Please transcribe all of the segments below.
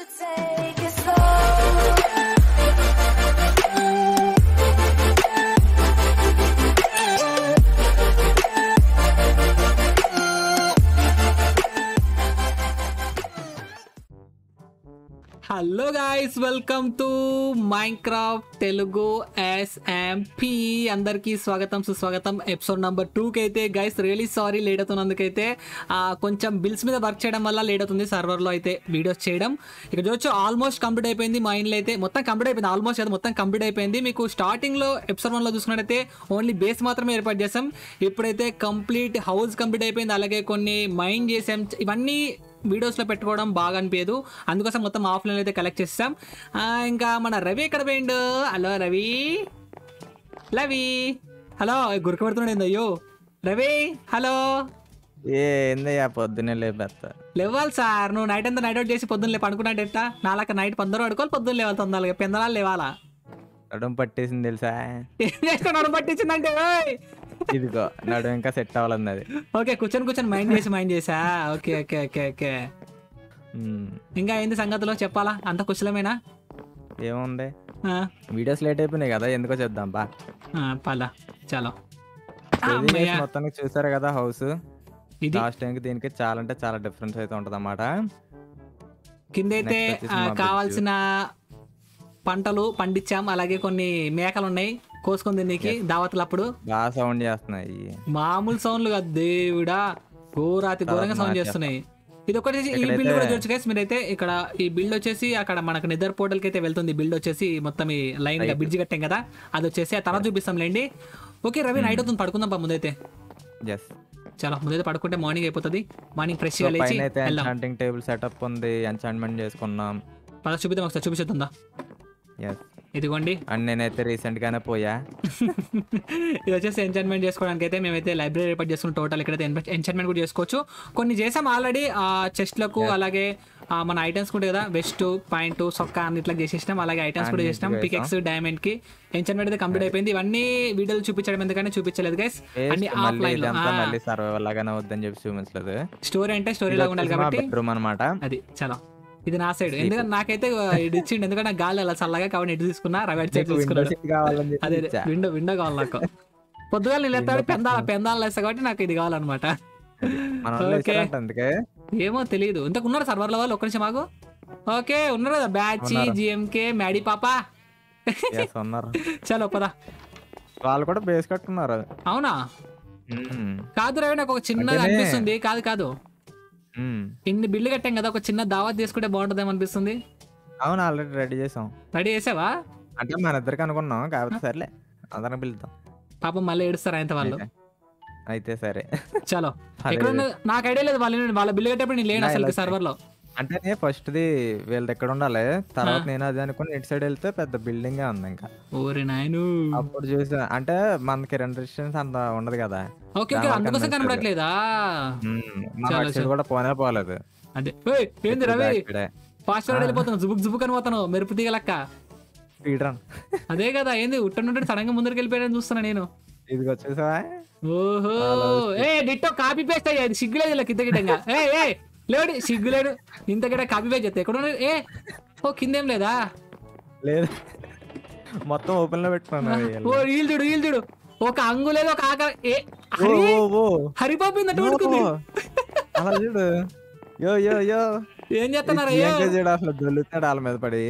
to take it slow. Hello guys welcome to Minecraft Telugu SMP అందరికీ స్వాగతం సుస్వాగతం episode number టూకి అయితే గైస్ రియలీ సారీ లేట్ అవుతున్నందుకైతే ఆ, కొంచెం బిల్స్ మీద వర్క్ చేయడం వల్ల లేట్ అవుతుంది సర్వర్లో అయితే వీడియోస్ చేయడం ఇక చూడొచ్చు ఆల్మోస్ట్ కంప్లీట్ అయిపోయింది మా ఇంట్లో అయితే మొత్తం కంప్లీట్ అయిపోయింది ఆల్మోస్ట్ అది మొత్తం కంప్లీట్ అయిపోయింది మీకు స్టార్టింగ్లో ఎపిసోడ్ వన్లో చూసుకున్నట్టయితే ఓన్లీ బేస్ మాత్రమే ఏర్పాటు చేసాం ఇప్పుడైతే కంప్లీట్ హౌస్ కంప్లీట్ అయిపోయింది అలాగే కొన్ని మైండ్ చేసాం ఇవన్నీ వీడియోస్లో పెట్టుకోవడం బాగా అనిపించదు అందుకోసం మొత్తం ఆఫ్లైన్ అయితే కలెక్ట్ చేస్తాం ఆ, ఇంకా మన రవి ఎక్కడ పోయిండు హలో రవి రవి హలో గురకబడుతున్నాడు ఏంది అయ్యో రవి హలో ఏందయ్యా పొద్దున్నే లేపేస్తా లేవాలి సార్ నువ్వు నైట్ అంతా నైట్ అవుట్ చేసి పొద్దున్న లేపు అనుకున్నాడు ఎట్టా నాలాక నైట్ పొద్దున పడుకోవాలి పొద్దున్న లేవాలి తొందరగా పెందలాలు లేవాలా నడుము పట్టేసింది తెలుసా ఏం చేసుకున్నాను పట్టించిందంటే ఓయ్ ఇదిగో నడుము ఇంకా సెట్ అవ్వాలన్నది అది ఓకే కూర్చొని కూర్చొని మైండ్ చేసి మైండ్ చేసా ఓకే ఓకే ఓకే ఓకే ఉమ్, ఇంకా ఏంది సంగతిలో చెప్పాలా అంత కుశలమేనా ఏముంది ఆ, వీడియోస్ లేట్ అయిపోయినాయి కదా ఎందుకో చేద్దాం బా ఆ, పద చలో ఇది అమ్మయ్య. మొత్తానికి చూసారు కదా హౌస్ ఇది లాస్ట్ టైంకి దీనికి చాలా అంటే చాలా డిఫరెన్స్ అయితే ఉంటది అన్నమాట కిందైతే Next వచ్చేసి ఆ, మా కావాల్సిన పంటలు పండించాం అలాగే కొన్ని మేకలు ఉన్నాయి కోసుకొని తిన్నీకి దావతులు అప్పుడు బాగా సౌండ్ చేస్తున్నాయి మామూలు సౌండ్లు కాదు దేవుడా ఘోరాతి ఘోరంగా సౌండ్ చేస్తున్నాయి ఇది ఒకటి ఈ ఇక్కడైతే- బిల్డ్ కూడా చూడొచ్చు గైస్ మీరైతే ఇక్కడ ఈ బిల్డ్ వచ్చేసి అక్కడ మనకు నిద్ర పోర్టల్ కి అయితే వెళ్తుంది బిల్డ్ వచ్చేసి మొత్తం ఈ లైన్ గా బ్రిడ్జ్ కట్టాం కదా అది వచ్చేసి ఆ తర్వాత చూపిస్తాంలేండి ఓకే రవి నైట్ అవుతుంది పడుకుందాం పా ముందైతే ఎస్ చాలా ముందైతే పడుకుంటే మార్నింగ్ అయిపోతుంది మార్నింగ్ ఫ్రెష్ గా లేచి పైన అయితే వెళ్దాం ఎన్చాంటింగ్ టేబుల్ సెటప్ ఉంది ఎన్చాంట్మెంట్ చేసుకున్నాం పద చూపిద్దాం ఒకసారి చూపిస్తుందా ఎస్ ఇదిగోండి అండ్ నేనైతే రీసెంట్ గానే పోయా ఇది వచ్చేసి ఎంచాన్మెంట్ చేసుకోవడానికి అయితే మేమైతే లైబ్రరీ రిపేర్ చేసుకున్న టోటల్ ఇక్కడైతే ఎంచాన్మెంట్ కూడా చేసుకోవచ్చు కొన్ని చేసాం ఆల్రెడీ ఆ చెస్ట్లకు అలాగే ఆ మన ఐటమ్స్ కూడా కదా వెస్ట్ పాయింట్ సొక్క అన్ని ఇట్లా చేసేసినాం అలాగే ఐటమ్స్ కూడా చేసినాం అన్నిటికీ పికెక్స్ డైమండ్ కి ఎంచాన్మెంట్ అయితే కంప్లీట్ అయిపోయింది ఇవన్నీ వీడియోలు చూపించడం ఎందుకని చూపించలేదు గైస్ అన్ని Waste, మళ్ళీ ఆఫ్లైన్ లో ఇదంతా మళ్ళీ సర్వైవల్ లాగానే వద్దని చెప్పి చూపించలేదు స్టోరీ అంటే స్టోరీ లాగా ఉండాలి కాబట్టి బెడ్రూమ్ అనమాట అది చాలా ఇది నా సైడ్ ఎందుకంటే నాకైతే ఇది ఇచ్చిండు ఎందుకంటే నాకు గాలి అలా చల్లగా కాబట్టి ఇటు తీసుకున్నా రవి అటు సైడ్ తీసుకున్నాడు కావాలని అదే చెప్పి ఇచ్చా. విండో విండో కావాలి నాకు పొద్దుగా నేను ఎత్తాడు పెందాల పెందాలు వేస్తా కాబట్టి నాకు ఇది కావాలన్నమాట మన వాళ్ళు ఓకే. ఇచ్చారంట అందుకే ఏమో తెలియదు ఇంతకు ఉన్నారు సర్వర్ల వాళ్ళు ఒక్క నిమిషం మాకు ఓకే ఉన్నారు కదా బ్యాచ్ ఉన్నారు. జిఎంకే మ్యాడీ పాప Yes, ఉన్నారు చలో పదా వాళ్ళు కూడా బేస్ కట్టుకున్నారు అవునా మ్మ్. కాదు రవి నాకు ఒక చిన్నది అంటేనే- అనిపిస్తుంది కాదు కాదు మ్మ్. ఇన్ని బిల్లు కట్టాం కదా ఒక చిన్న దావత్ తీసుకుంటే బాగుంటుందేమో అనిపిస్తుంది అవును ఆల్రెడీ రెడీ చేసాం రెడీ చేసావా అంటే మన ఇద్దరికి అనుకున్నాం కాకపోతే సర్లే అందరం పిలుద్దాం పాపం మళ్ళీ ఏడుస్తారు ఆయన వాళ్ళు అయితే. అయితే సరే చలో అదే. ఎక్కడ ఉన్న- నాకు ఐడియా లేదు వాళ్ళ వాళ్ళ బిల్లు కట్టేప్పుడు నేను లేను నా అసలు ఇలా సర్వర్ లో అంటే ఫస్ట్ ది వీళ్ళది ఎక్కడ ఉండాలి తర్వాత నేను అది అనుకుని ఇటు సైడ్ వెళ్తే పెద్ద బిల్డింగ్ ఉంది ఇంకా ఓరి నాయను అప్పుడు చూసా అంటే మనకి రెండు డిస్టెన్స్ అంత ఉండదు కదా ఓకే ఓకే దానివల్ల అందుకోసం కనిపించదు. కనబడట్లేదా మ్మ్. మన చాలా అటు సైడ్ కూడా పోనే పోలేదు అదే ఏయ్, ఏంది రవి ఇక్కడే ఫాస్ట్ ఫార్వర్డ్ వెళ్ళిపోతాను జుబుక్ జుబుక్ అని పోతాను మెరుపు తీగలక్క స్పీడ్ రన్ అదే కదా ఏంది ఉట్టనుంటే సడన్ గా ముందరికి వెళ్ళిపోయాడని చూస్తున్నా నేను ఇదిగో చూసావా ఓహో ఏ డిట్టో కాపీ పేస్ట్ అయ్యాది సిగ్గులేదు ఇలా కింద గిట్టంగా ఏ ఏ లేడు సిగ్గులేడు ఇంత గిట్ట కాపీ పేస్ట్ చేస్తే ఎక్కడ ఉన్నాడు? ఏ ఓ కిందేం లేదా లేదు మొత్తం ఓపెన్ లో పెట్టుకున్నాను ఓ ఈల్ చూడు ఈల్ చూడు ఒక అంగు లేదు ఒక ఆక ఏ ఓ హరి ఓ ఓ హరిబాబు ఇందట పడుకుంది ఓ. అలా చూడు యో యో యో ఏం చేస్తున్నారు ఈ అయ్యో ఏంటో చూడు అసలు దొల్లుతాడు వాళ్ళ మీద పడి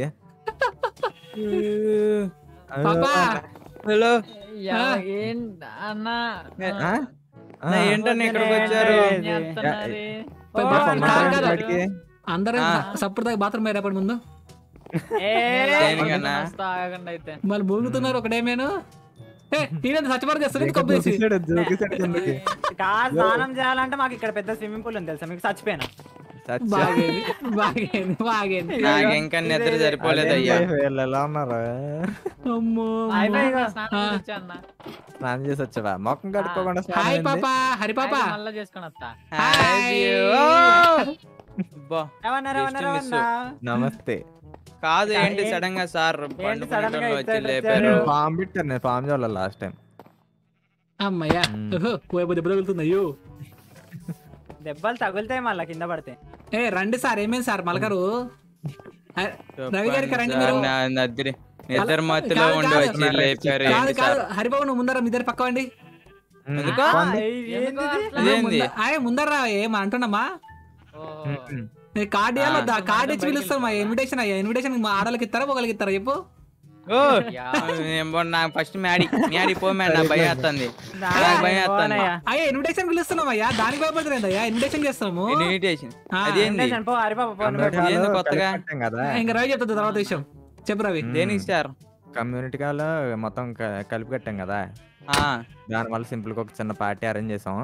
పాపా హలో ఆ. అన్న ఆ? ఆ. ఏంటన్నా ఇక్కడికి వచ్చారు పై- ఏ, కాదు, పొమ్మంటారా కాదు. బయటికి? అందరం ఆ. సప్పుడు దాకా బాత్రూమ్ రేపటి ముందు దేనికన్నా? మళ్ళీ మూగుతున్నారు ఒకటేమేను ఏ ఈయన చచ్చిపడి చేస్తారు కప్పు తీసి దూకేశాడు, దూకేశాడు కిందకి. కాదు స్నానం చేయాలంటే మాకు ఇక్కడ పెద్ద స్విమ్మింగ్ పూల్ ఉంది తెలుసా మీకు చచ్చిపోయినా చచ్చా. బాగేది బాగేది బాగేది నాకు ఇంకా నిద్ర సరిపోలేదు అయ్యా అదేంటి, వీళ్ళు ఎలా ఉన్నారు అమ్మో అయిపోయి ఇక. స్నానం చేసి వచ్చావా మొఖం కట్టుకోకుండా స్నానం హాయ్ ఏంది? పాపా హరి పాపా మళ్ళీ చేసుకుని వస్తా హాయ్. అబ్బా, ఏమన్నారు ఏమన్నారు Just miss. ఏమన్నా? నమస్తే కాదు ఏంటి ఏంటి? సడన్ గా సార్ ఏంటి sudden గా పండుకుంటూ వచ్చి ఇద్దరు లేపారు వచ్చారు? ఫామ్ పెట్టాను నేను ఫామ్ చూడాలి లాస్ట్ టైం అమ్మయ్యా మ్మ్. ఓహో పోయే దెబ్బ తగులుతుంది అయ్యో దెబ్బలు తగులుతాయి మళ్ళీ కింద పడితే ఏ రండి సార్ ఏమైంది సార్ మలకరు రవి గారికి రండి మీరు నా నిద్ర నిద్ర మత్తులో కాదు, ఉండి కాదు. వచ్చి లేపారు కాదు ఏంటి కాదు సార్ హరిబాబు నువ్వు ముందర మీ ఇద్దరు పక్క వండి ఉమ్, ఎందుకు? ఆ, పోండి. ఏ- ఏంటిది? ఇదేంది ఆయ్ ముందర ఏం అంటున్నామా ఉమ్, ఉమ్. నేను కార్డు ఇవ్వాలి వద్దా కార్డు ఇచ్చి పిలుస్తాం మా ఇన్విటేషన్ అయ్యా ఇన్విటేషన్ మా ఆడలకి ఇస్తారా ఒకరికి ఇస్తారా చెప్పు ఓ నేను పోను, నాకు ఫస్ట్ మ్యాడీ మ్యాడీ పో మ్యాడీ నా భయం వేస్తుంది నా- నాకు భయం వేస్తుంది పోనయ్యా. అయ్యా ఇన్విటేషన్ పిలుస్తున్నాం అయ్యా దానికి భయపడుతుంది అయ్యా ఇన్విటేషన్ చేస్తాము ఇన్విటేషన్ ఆ, అదేంది ఇంటెన్షన్ పో హరిబాబు పో నువ్వు కమ్యూనిటీ పో. ఏంది హాల్లో కొత్తగా? కలిపి కట్టాం కదా ఇంకా రవి చెప్తుంది తర్వాత విషయం చెప్పు రవి దేనికి సార్ కమ్యూనిటీ హాల్లో మొత్తం క- కలిపి కట్టాం కదా ఆ, దానివల్ల సింపుల్ గా ఒక చిన్న పార్టీ అరేంజ్ చేసాం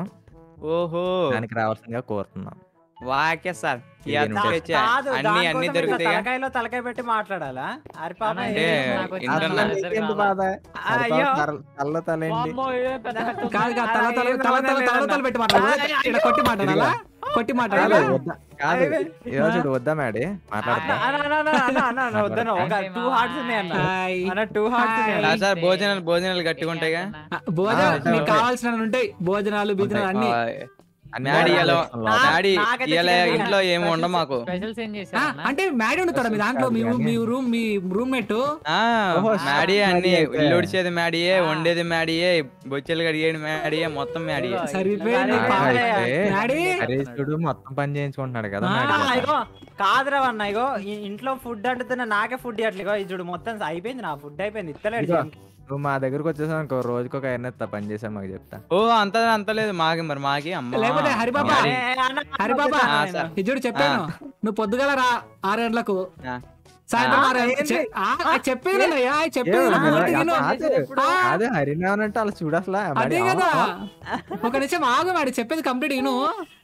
ఓహో దానికి రావాల్సిందిగా కోరుతున్నాం వాకే సార్ ఈ ఇదేం అర్థం ఉంటుంది? వచ్చా? కాదు అన్ని దానికోసం అన్ని ఇట్లా దొరుకుతాయి తలకాయలో తలకాయ పెట్టి మాట్లాడాలా అరే పాప అంటే నాకు వచ్చిన ఇంటర్నల్ నా ఇద్దరు నీకెందుకు కావాలి. బాధ అయ్యో. తల్ల తలేంటి వామ్మో, ఇదేం పెద్ద కథ ఉంది. కాదు కాదు తల తల ఏం తల తల సంబంధం తల తల లేదన్న. పెట్టి మాట్లాడు ఇక్కడ కొట్టి మాట్లాడాలా కొట్టి మాట్లాడాలా కాదు, వద్దా- కాదు ఈరోజు చూడు వద్దా మేడి మాట్లాడతా అన్న, అన్న, అన్న, అన్న, అన్న, అన్న, వద్దన్న ఒక అంటే టూ మా- హార్ట్స్ ఉన్నాయి అన్న హాయ్. అన్న టూ హార్ట్స్ ఉన్నాయి రా అన్న. సార్ భోజనాలు భోజనాలు గట్టిగా ఉంటాయిగా ఆ, భోజనం ఆ, నీకు ఉంటాయి. కావాల్సిన ఉంటాయి భోజనాలు బీజనాలు అన్ని అన్ని మ్యాడీ ఇలా ఆలోచనలు. మ్యాడీ నాకైతే ఇలా చికెన్ ఇంట్లో ఏమి ఉండ మాకు స్పెషల్స్ ఏం ఆ, చేశారు అంటే మ్యాడీ ఉంటాడు మీ దాంట్లో మీ ఊ- మీ రూమ్ మీ రూమ్మేట్ ఆ ఓహో, మ్యాడీ మ్యాడీ అన్ని అయితే. ఇల్లు ఉడిచేది మ్యాడీయే వండేది మ్యాడీయే బొచ్చెలు కడిగేది మ్యాడీయే మొత్తం మ్యాడీయే సరిపోయింది ఆ, పా- అయితే మ్యాడీ హరీష్ చూడు మొత్తం పని చేయించుకుంటున్నాడు కదా ఆ, మ్యాడీ ఆ, చేత. ఇగో కాదురా అన్న ఇగో ఈ ఇంట్లో ఫుడ్ అంటున్నా నాకే ఫుడ్ ఇవ్వట్లేదు ఇగో ఇది చూడు మొత్తం అయిపోయింది నా ఫుడ్ అయిపోయింది ఇస్తలేడు ఇదిగో, జీఎంకి. నువ్వు మా దగ్గరకు వచ్చేసావు ఇంకో రోజుకి ఒక ఆయన పని చేసా మాకు చెప్తా ఓ అంత అంత లేదు మాకి మరి మాకి అమ్మ లేకపోతే హరిబాబా మ్యాడీ. ఏ, అన్న, హరిబాబా అన్న, ఆ, నేను- సార్. ఇది చూడు చెప్పాను నువ్వు పొద్దుగల రా ఆరు గంటలకు ఆ. సాయంత్రం ఆ, ఆరు గంటలకు. ఏంది? చె- ఆ, చెప్పేది అయ్యా చెప్పేది ఏ, నువ్వు అలా- పూర్తిగా విను. కాదు, ఆ, కాదు హరినామన్ అంటే అలా చూడు అసలు అదే కదా ఒక నిమిషం ఆగు మేడం చెప్పేది కంప్లీట్ విను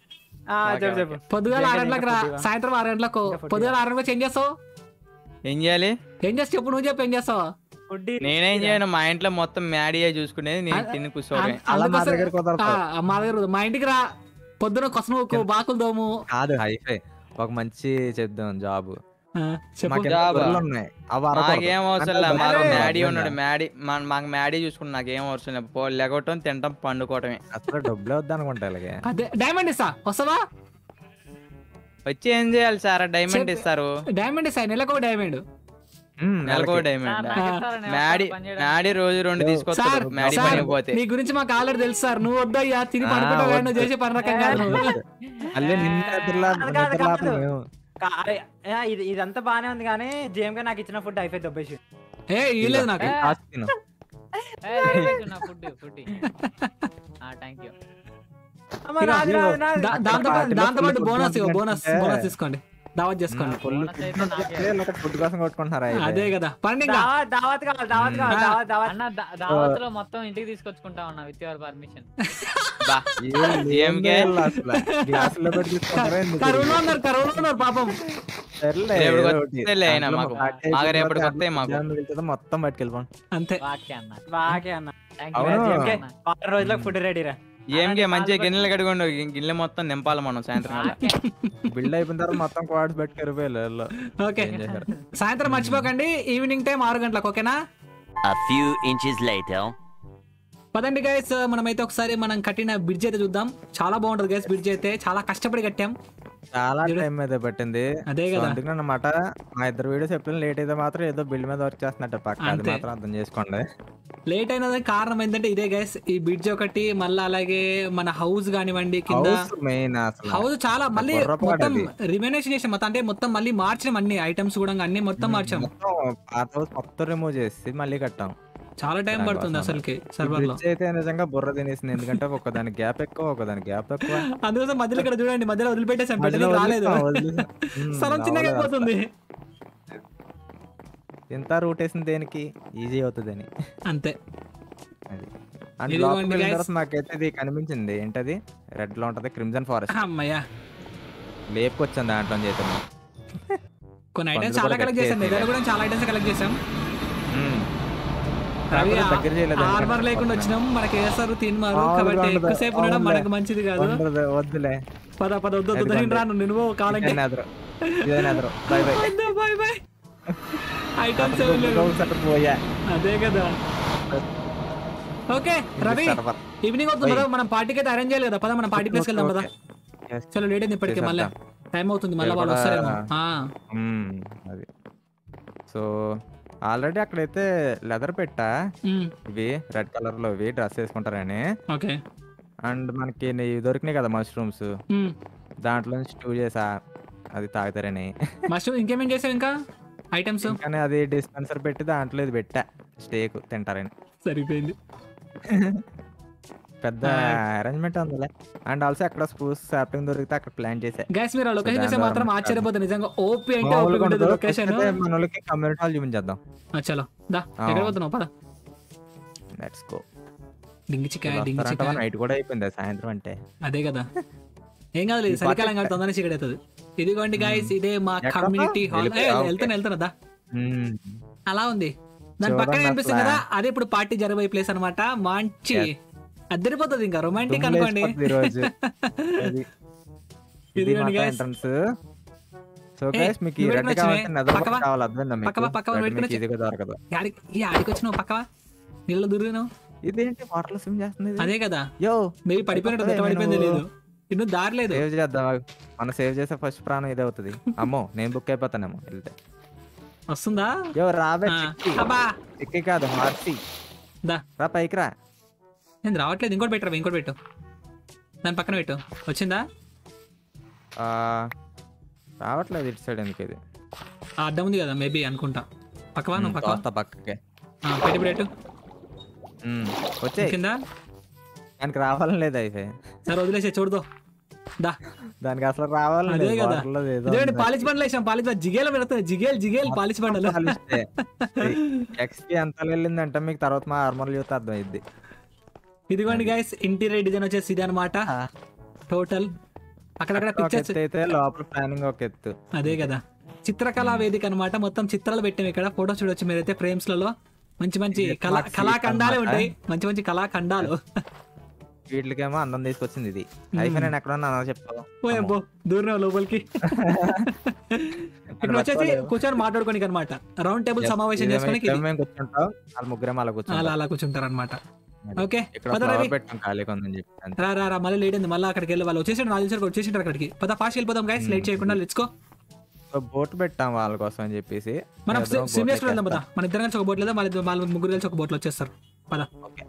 ఆ, చెప్పు చెప్పు పొద్దుగాల ఆరు గంటలకు రా ఇంకా సాయంత్రం ఆరు గంటలకు ఇంకా ఫుడ్ పొద్దుగాల ఆరు గంటలకు ఏం చేస్తావు ఏం చేయాలి ఏం చేస్తావు చెప్పు నువ్వు చెప్పు ఏం చేస్తావు ఫుడ్ నేనేం చేయను మా ఇంట్లో మొత్తం మ్యాడీయే చూసుకునేది నేను ఆ, తిని కూర్చోవడమే అం- అలా మా అందుకోసం- దగ్గర కుదరదు. ఆ, మా దగ్గర కుదరదు. మా ఇంటికి రా పొద్దున కొసను బాకులు దోము కాదు హైఫై ఒక మంచి చెప్దాం జాబ్ ఆ, చెప్పు మాకు జాబా? గొర్రెలు ఉన్నాయి అవి అరవకూడదు. నాకేం అవసరం లేదు అంటే మాకు గొర్రెలు మ్యాడీ ఉన్నాయి. ఉన్నాడు మ్యాడీ మా- మాకు మ్యాడీ చూసుకుని నాకేం అవసరం లేదు పో లెగవటం తినటం పండుకోవటమే అసలు డబ్బులే వద్దు అనుకుంటా ఇలాగే అదే డైమండ్ ఇస్తా వస్తావా వచ్చి ఏం చేయాలి సార్ డైమండ్ చెప్పు. ఇస్తారు డైమండ్ ఇస్తా నెలకు డైమండ్ ఉమ్, నెలకో నెలకి. డైమండ్ సార్, నాకు ఇస్తారా? నేను మ్యాడీ పని చేయడానికి. మ్యాడీ రోజు రెండు సార్ తీసుకొస్తారు మ్యాడీ సార్ పని పోతే నీ గురించి మాకు ఆల్రెడీ తెలుసు సార్ నువ్వు వద్దయ్యా తిని ఆ, పడుకుంటావు కానీ వద్దు. నువ్వు చేసే పని రకం కాదు నువ్వు. మళ్ళీ నిన్న నిద్రలా కాదు, కాదు, నిద్రలాపం కాదు. మేము. కా- అరే, ఏ, ఇది ఇదంతా బానే ఉంది కానీ జిఎంకే నాకు ఇచ్చిన ఫుడ్ అయిపోయి దొబ్బేసి ఏ ఇవ్వలేదు నాకు ఏ, కాస్త తిను. ఏ, లేదు, నా ఫుడ్ ఫుడ్ థ్యాంక్ యూ అమ్మ, నాది, నాది, నాది. దా- దాంతో పాటు పార్టీలో దాంతో పాటు ఫుల్ బోనస్ ఫుడ్ బోనస్ అంటే- బోనస్ తీసుకోండి దావత్ చేసుకోండి ఫుల్ బోనస్ ఫుడ్ అయితే ఉంటే నాకే. లేకపోతే ఫుడ్ కోసం కొట్టుకుంటున్నారా అయితే? అదే కదా పండి ఇంకా దావత్ దావత్ కావాలి దావత్ కావాలి ఆ. దావత్ దావత్ అన్న దా- దావత్లో మొత్తం ఇంటికి తీసుకొచ్చుకుంటా ఉన్నా విత్ యువర్ పర్మిషన్ బా ఏం ఏం గే? చేయాలి అసలు? గ్లాసులో పెట్టి తీసుకుంటారా ఎందుకు? కరువులో ఉన్నారు కరువులో ఉన్నారు పాపం సర్లే, రేపటికి ఏదో ఒకటి. వస్తేలే అయినా దాంట్లో మాకు. పార్టీ మాకు అయిపోయిన రేపటికి తర్వాత వస్తాయి మాకు. మధ్యాహ్నం మిగులుతుందో మొత్తం పట్టుకెళ్ళిపోండి అంతే వాక్య అన్న బాకే అన్న థ్యాంక్ అవును. జిఎంకే యూ వారం రోజులకు ఫుడ్ రెడీ రా ఏంగే మంచిగా గిన్నెలు కడుగుండు గిన్నెలు మొత్తం నింపాలి మనం సాయంత్రం కల్లా. బిల్డ్ అయిపోయిన తర్వాత మొత్తం క్వాడ్స్ పెట్టుకెళ్ళిపోయారు ఓకే ఏం చేశారు సాయంత్రం మర్చిపోకండి ఈవినింగ్ టైం ఆరు గంటలకు ఓకేనా A few inches later. పదండి గైస్ మనమైతే ఒకసారి మనం కట్టిన బ్రిడ్జ్ అయితే చూద్దాం చాలా బాగుంటది గైస్ బ్రిడ్జ్ అయితే చాలా కష్టపడి కట్టాం చాలా చూడు. టైం అయితే పట్టింది అదే సో కదా అందుకని అన్నమాట మా ఇద్దరు వీడియోస్ ఎప్పుడైనా లేట్ అయితే మాత్రం ఏదో బిల్డ్ మీద వర్క్ చేస్తున్నట్టు పక్క అది అంతే. మాత్రం అర్థం చేసుకోండి లేట్ అయినది కారణం ఏంటంటే ఇదే గైస్ ఈ బ్రిడ్జ్ ఒకటి మళ్ళీ అలాగే మన హౌస్ కానివ్వండి కింద హౌస్ మెయిన్ అసలు హౌస్ చాలా మళ్ళీ బుర్రపాడు మొత్తం అది. రిమైనేషన్ చేసాం మొత్తం అంటే మొత్తం మళ్ళీ మార్చాం అన్ని ఐటమ్స్ కూడా అన్ని మొత్తం మార్చాం మొత్తం పాత హౌస్ మొత్తం రిమూవ్ చేసి మళ్ళీ కట్టాం చాలా టైం దాని పడుతుంది కోసం. అసలుకి సర్వర్ లో బ్రిడ్జ్ అయితే నిజంగా బుర్ర తినేసింది ఎందుకంటే ఒకదాని గ్యాప్ ఎక్కువ ఒకదాని గ్యాప్ ఎక్కువ అందుకోసం మధ్యలో ఇక్కడ చూడండి మధ్యలో వదిలిపెట్టేసాం మధ్యలో పెట్టడానికి రాలేదు వదిలేసాం, వదిలేసాం. ఉమ్, స్థలం చిన్నగా అవ్వలేదు అయిపోతుంది అసలు. ఎంత రూట్ వేసింది దేనికి ఈజీ అవుతుంది అని అంతే అది అంటే ఇదిగోండి లోపలికి వెళ్ళిన guys. తర్వాత మాకైతే ఇది కనిపించింది ఏంటది రెడ్ లో ఉంటది క్రిమ్జన్ ఫారెస్ట్ అమ్మయ్యా లేపుకొచ్చాం దాంట్లో చేత కొన్ని ఐటమ్స్ పందులు చాలా కూడా కలెక్ట్ చేసాం గట్టి దగ్గర కూడా చాలా ఐటమ్స్ కలెక్ట్ చేసాం రవి దగ్గర చేయలేదు ఆర్మర్ లేకుండా వచ్చినాం మనకి వేస్తారు తినమారు మామూలుగా కాబట్టి ఉండదు. ఎక్కువసేపు ఉండడం అవునులే. మనకు మంచిది కాదు ఉండదు, వద్దులే పద పద వద్దు వద్దు అది నేను రాను నువ్వు కావాలంటే ఇదైనా ఎదురు ఇదైనా ఎదురు bye bye bye bye items ఏమి లేవు పోయా అదే కదా ఓకే రవి సర్వర్. ఈవినింగ్ అవుతుంది కదా మనం పార్టీకి అయితే అరేంజ్ చేయాలి కదా పద మనం పార్టీ ప్లేస్కి వెళ్దాం కదా Yes. చలో లేట్ అయింది ఇప్పటికే మళ్ళీ టైం అవుతుంది మళ్ళీ వాళ్ళు కూడా- వస్తారేమో ఆ, మ్మ్, అది సో ఆల్రెడీ అక్కడైతే లెదర్ పెట్టా మ్మ్. ఇవి రెడ్ కలర్ లో ఇవి డ్రెస్ వేసుకుంటారని ఓకే అండ్ మనకి ఇవి దొరికినాయి కదా మష్రూమ్స్ మ్మ్. దాంట్లో నుంచి స్టూ చేసా అది తాగుతారని మష్రూమ్ ఇంకేమేం చేసావు ఇంకా ఐటమ్స్ కానీ అది డిస్పెన్సర్ పెట్టి దాంట్లో ఇది పెట్టా స్టేక్ తింటారని సరిపోయింది పెద్ద అరేంజ్మెంట్ ఉందిలే అండ్ ఆల్సో అక్కడ స్పూస్ సాప్లింగ్ దొరికితే అక్కడ ప్లాన్ చేసా గైస్ మీరు ఆ లొకేషన్ దాని చూస్తే మాత్రం ద్వారా ఆశ్చర్యపోతుంది నిజంగా ఓపీ అంటే ఓపీ మామూలుగా ఉంటుంది ఉండదు. లొకేషన్ కాకపోతే మన వాళ్ళకి కమ్యూనిటీ హాల్ చూపించేద్దాం చలో దా ఆ. ఎక్కడ పోతున్నావు పద లెట్స్ గో డింగి చికాయ డింగి చికాయ నైట్ కూడా అయిపోయింది సాయంత్రం అంటే అదే కదా ఏం కాదు లేదు చలికాలం కాదు తొందరగా చీకటి అవుతుంది ఇదిగోండి గైస్ ఇదే మా ఎక్కడ? కమ్యూనిటీ హాల్ వెళ్ళిపోయా? ఓకే. వెళ్తాను వెళ్తాను దా మ్మ్. అలా ఉంది దాని చూడండి పక్కన కనిపిస్తుంది అసలా. కదా అదే ఇప్పుడు పార్టీ జరగబోయే ప్లేస్ అనమాట మంచి అద్దరిపోతుంది ఇంకా రొమాంటిక్ దుమ్ము అనుకోండి లేచిపోతుంది ఈరోజు. అది. ఇది ఇదిగోండి guys. ఎంట్రన్స్ సో ఏ, గైస్ మీకు ఈ నువ్వు రెడ్ పెట్టుకుని కావాలంటే వచ్చి, నెదర్ పక్కవా? కావాలి అర్థమైందా మీకు పక్కవా, పక్కవా Red పెట్టుకుని మీకు వచ్చి. ఇదిగా దొరకదు యాడికి ఈ ఆడికి వచ్చినావు పక్కవా నీళ్ళు దూరినావు ఇదేంటి వాటర్ స్విమ్ చేస్తుంది ఇది? అదే కదా యో మేబీ పడిపోయినట్టు పక్కవే బెట్ట పడిపోయింది నేను- లేదు ఇನ್ನು దారి లేదు సేవ్ చేద్దాం ఆగు. మనం సేవ్ చేసే ఫస్ట్ ప్రాణం ఇదే అవుతుంది అమ్మో నేను బుక్ అయిపోతానేమో వెళ్తే వస్తుందా యో రాబే ఆ, చిక్కి అబ్బా చిక్కి కాదు హార్సీ దా రా పైకి రా నేను రావట్లేదు ఇంకోటి పెట్టరా ఇంకోటి పెట్టు దాని పక్కన పెట్టు వచ్చిందా ఆ, రావట్లేదు ఇటు సైడ్ ఎందుకు ఇది ఆ అడ్డం ఉంది కదా మేబీ అనుకుంటా పక్కవా నువ్వు పక్కవా తోస్తా పక్కకి ఆ, పెట్టి పెట్టు ఉమ్, వచ్చేయ్ కింద దానికి రావాలని లేదు అయితే సరే వదిలేసే చూడదు దా దానికి అసలు రావాలని అదే లేదు కదా water లో ఏదో ఇదేంటి ఉంది. పాలిష్ బండ్లు వేసాం పాలిష్ బండ్ జిగేలు పెడుతుంది జిగేల్ జిగేల్ పాలిష్ బండలు పాలిష్టే. ఎక్స్పీ ఎంత వెళ్ళిందంటే మీకు తర్వాత మా ఆర్మర్ చూస్తే అర్థమైద్ది ఇదిగోండి గైస్ ఇంటీరియర్ డిజైన్ వచ్చేసి ఇది అనమాట టోటల్ అక్కడక్కడ ఒక పిక్చర్స్ ఎత్తు అయితే లోపల ప్లానింగ్ ఒక ఎత్తు అదే కదా చిత్రకళా వేదిక అనమాట మొత్తం చిత్రాలు పెట్టాం ఇక్కడ ఫోటో చూడొచ్చు మీరైతే ఫ్రేమ్స్ లలో మంచి మంచి ఇది కళా మాకు కళాఖండాలే అన్నమాట. ఉంటాయి మంచి మంచి కళాఖండాలు వీటికేమో అందం తీసుకొచ్చింది ఇది అయిపోయి నేను ఎక్కడ ఉన్నా చెప్తాను పోయబ్బో దూరం లోపలికి ఇక్కడ వచ్చేసి కూర్చొని మాట్లాడుకోనికి అనమాట రౌండ్ టేబుల్ సమావేశం చేసుకోనికి ఇది. మేము కూర్చుంటాం వాళ్ళ ముగ్గురం అలా అలా కూర్చుంటాం అలా కూర్చుంటారు అనమాట ఓకే ఇక్కడ పద ఫ్లవర్ రవి పెట్టాం ఖాళీగా ఉందని చెప్పి అంతే. రా రా రా మళ్ళీ లేట్ ఉంది మళ్ళీ అక్కడికి వెళ్ళి వాళ్ళు వచ్చేసి నాలుగు సార్లు వచ్చేసింటారు అక్కడికి పద ఫాస్ట్ వెళ్ళిపోదాం గైస్ లేట్ చేయకుండా లెట్స్ గో సో బోట్ పెట్టాం వాళ్ళ కోసం అని చెప్పేసి మనం ఇద్దరం boat సిమ్ వేసుకుని వెళ్దాం పద ఎక్కేస్తాం. మన ఇద్దరం కలిసి ఒక బోట్ లేదా మళ్ళీ వాళ్ళ ముగ్గురు కలిసి ఒక బోట్లో వచ్చేస్తారు పద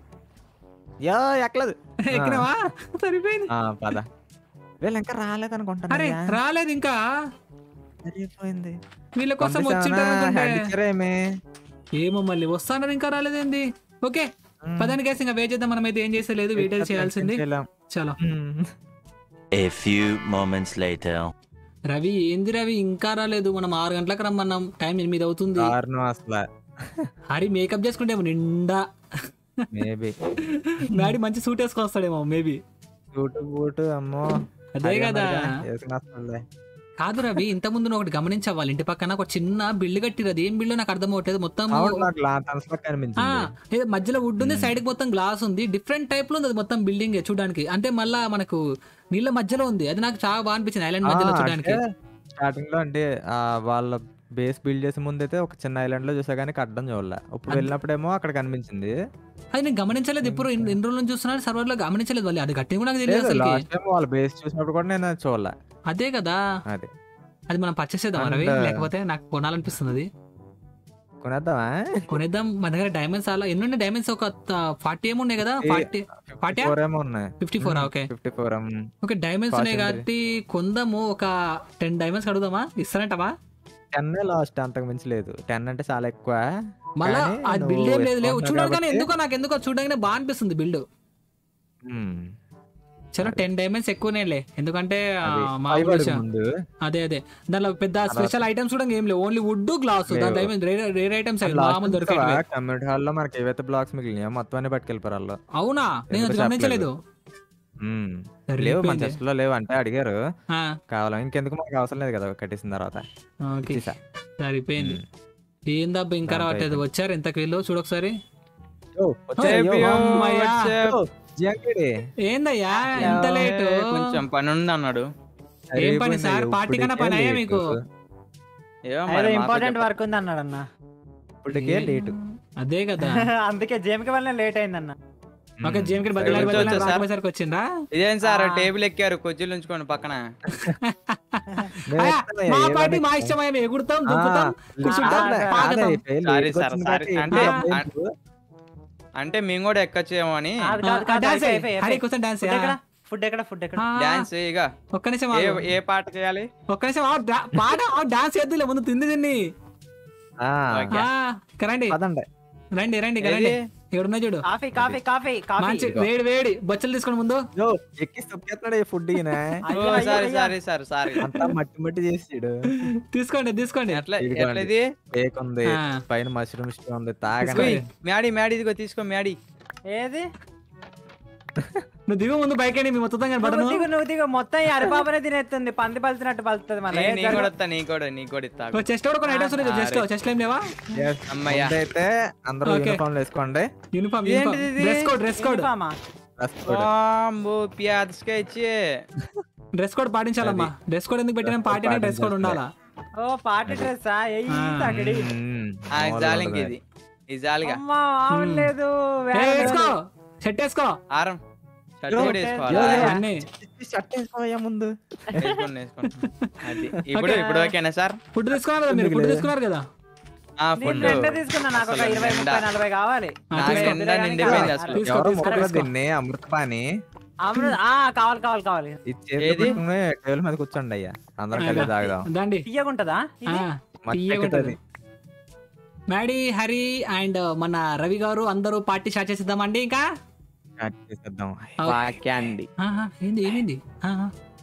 యో ఎక్కలేదు ఎక్కినావా సరిపోయింది ఆ, పద వీళ్ళు ఇంకా రాలేదు అనుకుంటున్నా అరే రాలేదు ఇంకా సరిపోయింది వీళ్ళ కోసం వచ్చింటారు అనుకుంటే ఏమే ఏమో మళ్ళీ వస్తానని ఇంకా రాలేదేంది ఓకే పదానికి కేసు ఇంకా వెయిట్ చేద్దాం మనం అయితే ఏం చేసేలేదు వెయిట్ చేయాల్సింది చలో A few moments later. Ravi ఏంది రవి ఇంకా రాలేదు మనం ఆరు గంటలకు రమ్మన్నాం టైం ఎనిమిది అవుతుంది దారుణం అసలు హరి మేకప్ చేసుకుంటేమో నిండా మేబీ డాడీ మంచి సూట్ వేసుకొస్తాడేమో మేబీ బూటు బూటు అమ్మో అదే కదా వేసుకుని వస్తుందిలే. కాదు రవి ఇంత ముందు నువ్వు ఒకటి గమనించావు వాళ్ళ ఇంటి పక్కన ఒక చిన్న బిల్లు కట్టిరు అది ఏం బిల్లు నాకు అర్థం అవ్వట్లేదు మొత్తం అవును నాకు లాంతన్స్ లో ఆ, కనిపించింది ఏదో మధ్యలో వుడ్ ఉంది సైడ్ కి మొత్తం గ్లాస్ ఉంది డిఫరెంట్ టైప్ లో ఉంది అది మొత్తం బిల్డింగ్ చూడడానికి అంటే మళ్ళా మనకు నీళ్ళ మధ్యలో ఉంది అది నాకు చాలా బాగా అనిపించింది ఐలాండ్ మధ్యలో చూడడానికి స్టార్టింగ్ లో అంటే ఆ, వాళ్ళ బేస్ బిల్డ్ చేసే ముందు అయితే ఒక చిన్న ఐలాండ్ లో చూసా కానీ అడ్డం చూడలే ఇప్పుడు వెళ్ళినప్పుడేమో అక్కడ కనిపించింది అది నేను గమనించలేదు ఇప్పుడు ఇన్ని ఇన్ని రోజుల నుంచి చూస్తున్నాను సర్వర్ లో గమనించలేదు వాళ్ళు అది గట్టి కూడా నాకు తెలియదు అసలు లాస్ట్ టైం వాళ్ళ బేస్ చూసినప్పుడు కూడా నేను అది చూడలే అదే కదా అది అది మనం పర్చేస్ చేద్దాం రవి And- లేకపోతే నాకు కొనాలనిపిస్తుంది అది కొనేద్దామా కొనేద్దాం మన దగ్గర డైమండ్స్ అలా ఎన్ని ఉన్నాయి డైమండ్స్ ఒక ఫార్టీ ఏమి ఉన్నాయి కదా ఏ- ఫార్టీ ఫార్టీ ఫోర్ ఏమో ఉన్నాయి fifty four okay fifty four okay diamonds ఉన్నాయి Forty కాబట్టి కొందాము ఒక టెన్ డైమండ్స్ అడుగుదామా ఇస్తారంటవా టెన్ లాస్ట్ అంతకు మించి లేదు టెన్ అంటే చాలా ఎక్కువ మళ్ళా కానీ అది నువ్వు బిల్డ్ ఏం లేదు లేవు వేసుకుంటున్నావు చూడగానే కాబట్టి- ఎందుకో నాకు ఎందుకో చూడగానే బాగా అనిపిస్తుంది బిల్డ్ మ్మ్. చలో టెన్ డైమండ్స్ ఎక్కువనేలే ఎందుకంటే ఆ, అది మా five అడుగు విషయం. ముందు అదే అదే దానిలో పెద్ద స్పెషల్ ఐటమ్స్ కూడా ఏం లేవు ఓన్లీ వుడ్ గ్లాస్ దాని డైమండ్ రేర్ ఐటమ్స్ అవి మామూలు దొరికేవి కమ్యూనిటీ హాల్ లో మనకి ఏవైతే బ్లాక్స్ మిగిలినాయో మొత్తం అన్ని పట్టుకెళ్ళిపోయారు వాళ్ళు అవునా నేను అది ఎందుకో గమనించలేదు మ్మ్. సరిపోయింది. లేవు మన చెస్ట్ లో లేవు అంటే అడిగారు ఆ, కావాలా ఇంకెందుకు మనకు అవసరం లేదు కదా కట్టేసిన తర్వాత ఓకే ఇచ్చేసా. సరిపోయింది మ్మ్. ఏందబ్బా ఇంకా దాంతో రావట్లేదు వచ్చారు ఎంత వీళ్ళు చూడొకసారి ఓ, వచ్చే, అయ్యో, అయ్యో, అమ్మయ్యా. వచ్చే. ఓ, జియాంకిడి. ఏందయ్యా ఎంత లేట్ కొంచెం పని ఉంది అన్నాడు ఏం పని సరిపోయింది, సార్? పార్టీ కన్నా ఇప్పటికే పని అయ్యా లేటు. మీకు? ఏమో ఏదో మరి మాతో ఇంపార్టెంట్ చెప్ప- వర్క్ ఉంది అన్నాడు అన్న ఇప్పటికే లేటు అదే కదా అందుకే జేమ్కి వల్ల లేట్ అయిందన్న ఓకే జేమ్కి వచ్చా బదిలాడి బదిలాడి సార్? రాకపోయేసరికి వచ్చిందా ఇదేం సార్ ఆ. టేబుల్ ఎక్కారు కుర్చీలు ఉంచుకోండి పక్కన మేము అయ్యా, ఎత్తామయ్యా, మా ఏ పార్టీ వాడికి- మా ఇష్టం మేము ఎగురుతాం ఆ, దుక్కుతాం కూర్చుంటాం ఆ, పాకుతాం అదే, ఫెయిల్ సారీ లీడ్కి సార్, వచ్చిన సారీ. కాడికి అంటే- ఇంకా అం- లేదు. అంటే మేము కూడా ఎక్కొచ్చేమో అని కాదు, కాదు, కాదు, డాన్స్ అయిపోయి, అయిపోయి, హరి అయిపోయి. కూర్చొని డాన్స్ ఫుడ్ ఎక్కడ ఫుడ్ ఎక్కడ ఫుడ్ ఎక్కడ డాన్స్ ఇక ఒక్క నిమిషం ఏ ఆగు. ఏ పాట చేయాలి ఒక్క నిమిషం ఆగు. డా- పాట డాన్స్ చేద్దులే ముందు తిండి తిన్ని ఆ, ఓకే. ఆ, ఇక రండి పదండి రండి రండి ఇక రండి ఏది? ఇక్కడున్నా చూడు కాఫీ కాఫీ కాఫీ కాఫీ మంచి వేడి వేడి బొచ్చలు తీసుకోండి ముందు యో, ఎక్కి తొక్కేస్తున్నాడు ఈ ఫుడ్ ఈయన అయ్యో, ఓ అయ్యో, సారీ అయ్యో. సారీ సార్ సారీ అంతా మట్టి మట్టి చేసాడు తీసుకోండి తీసుకోండి ఎట్లా ఇదిగోండి. ఎట్లా ఇది కేక్ ఉంది ఆ. పైన మష్రూమ్ స్టే ఉంది తాగండి తీసుకో. మ్యాడీ మ్యాడీ ఇదిగో తీసుకో మ్యాడీ ఏది నువ్వు దిగు ముందు బైక్ అండి మీ మొత్తం కానీ నువ్వు బటను దిగు నువ్వు దిగు మొత్తం ఈ అరిపాపనే తినేస్తుంది పంది పలుతున్నట్టు పలుతుంది మళ్ళీ నీ కూడా వస్తా నీ కూడా నీ కూడా ఇస్తా చెస్ట్ కూడా కొన్ని ఐటమ్స్ ఉన్నాయి చెస్ట్ చెస్ట్ ఏం లేవా Yes, అమ్మయ్య. ముందైతే అందరూ Okay. యూనిఫామ్ వేసుకోండి యూనిఫామ్ ఏంటిది ఇది? డ్రెస్ కోడ్ డ్రెస్ కోడ్ యూనిఫామా? Dress code. బాంబు ప్యాజ్కే ఇచ్చి డ్రెస్ కోడ్ పాటించాలమ్మా డ్రెస్ కోడ్ ఎందుకు పెట్టినా పార్టీ code డ్రెస్ కోడ్ ఉండాలా ఓ పార్టీ డ్రెస్ ఏ ఆ. అక్కడి మ్మ్. ఆ, ఇది జాలి ఇంక మామూలుగా ఇది ఇది జాలిగా అమ్మా అవలేదు ఏ, వేసుకో షర్ట్ వేసుకో ఆరం షర్ట్ యో, కూడా యో, వేసుకోవాలా యో. అన్నీ చిట్టి షర్ట్ వేసుకోవయ్యా ముందు వేసుకోండి వేసుకోండి అది ఇప్పుడు ఇప్పుడు ఓకేనా సార్ ఫుడ్ తీసుకున్నారు కదా మీరు ఫుడ్ తీసుకున్నారు కదా ఆ నేను ఫుడ్ రెండే తీసుకున్నా నాకు ఒక అసలు ఇరవై నిండా. ముప్పై నలభై కావాలి ఆ, నాకు తీసుకో. నిండా నిండిపోయింది అసలు తీసుకో, ఎవరో తీసుకో, ముక్కలు తీసుకో. తిని అమృతపాని అమృత ఆ కావాలి కావాలి కావాలి ఈ చేతి ఏది? పెట్టుకుని టేబుల్ మీద కూర్చోండి అయ్యా అందరం కలిసి తాగుదాం దండి తీయగుంటదా ఆ, ఇది? మట్టి తీయగా ఎక్కుతది. ఉంటుంది. మ్యాడీ హరి అండ్ మన రవి గారు అందరూ పార్టీ స్టార్ట్ చేసిద్దామండి ఇంకా స్టార్ట్ చేసేద్దాం వాక్యాండి ఆహా, ఏంది ఏమైంది ఆహా,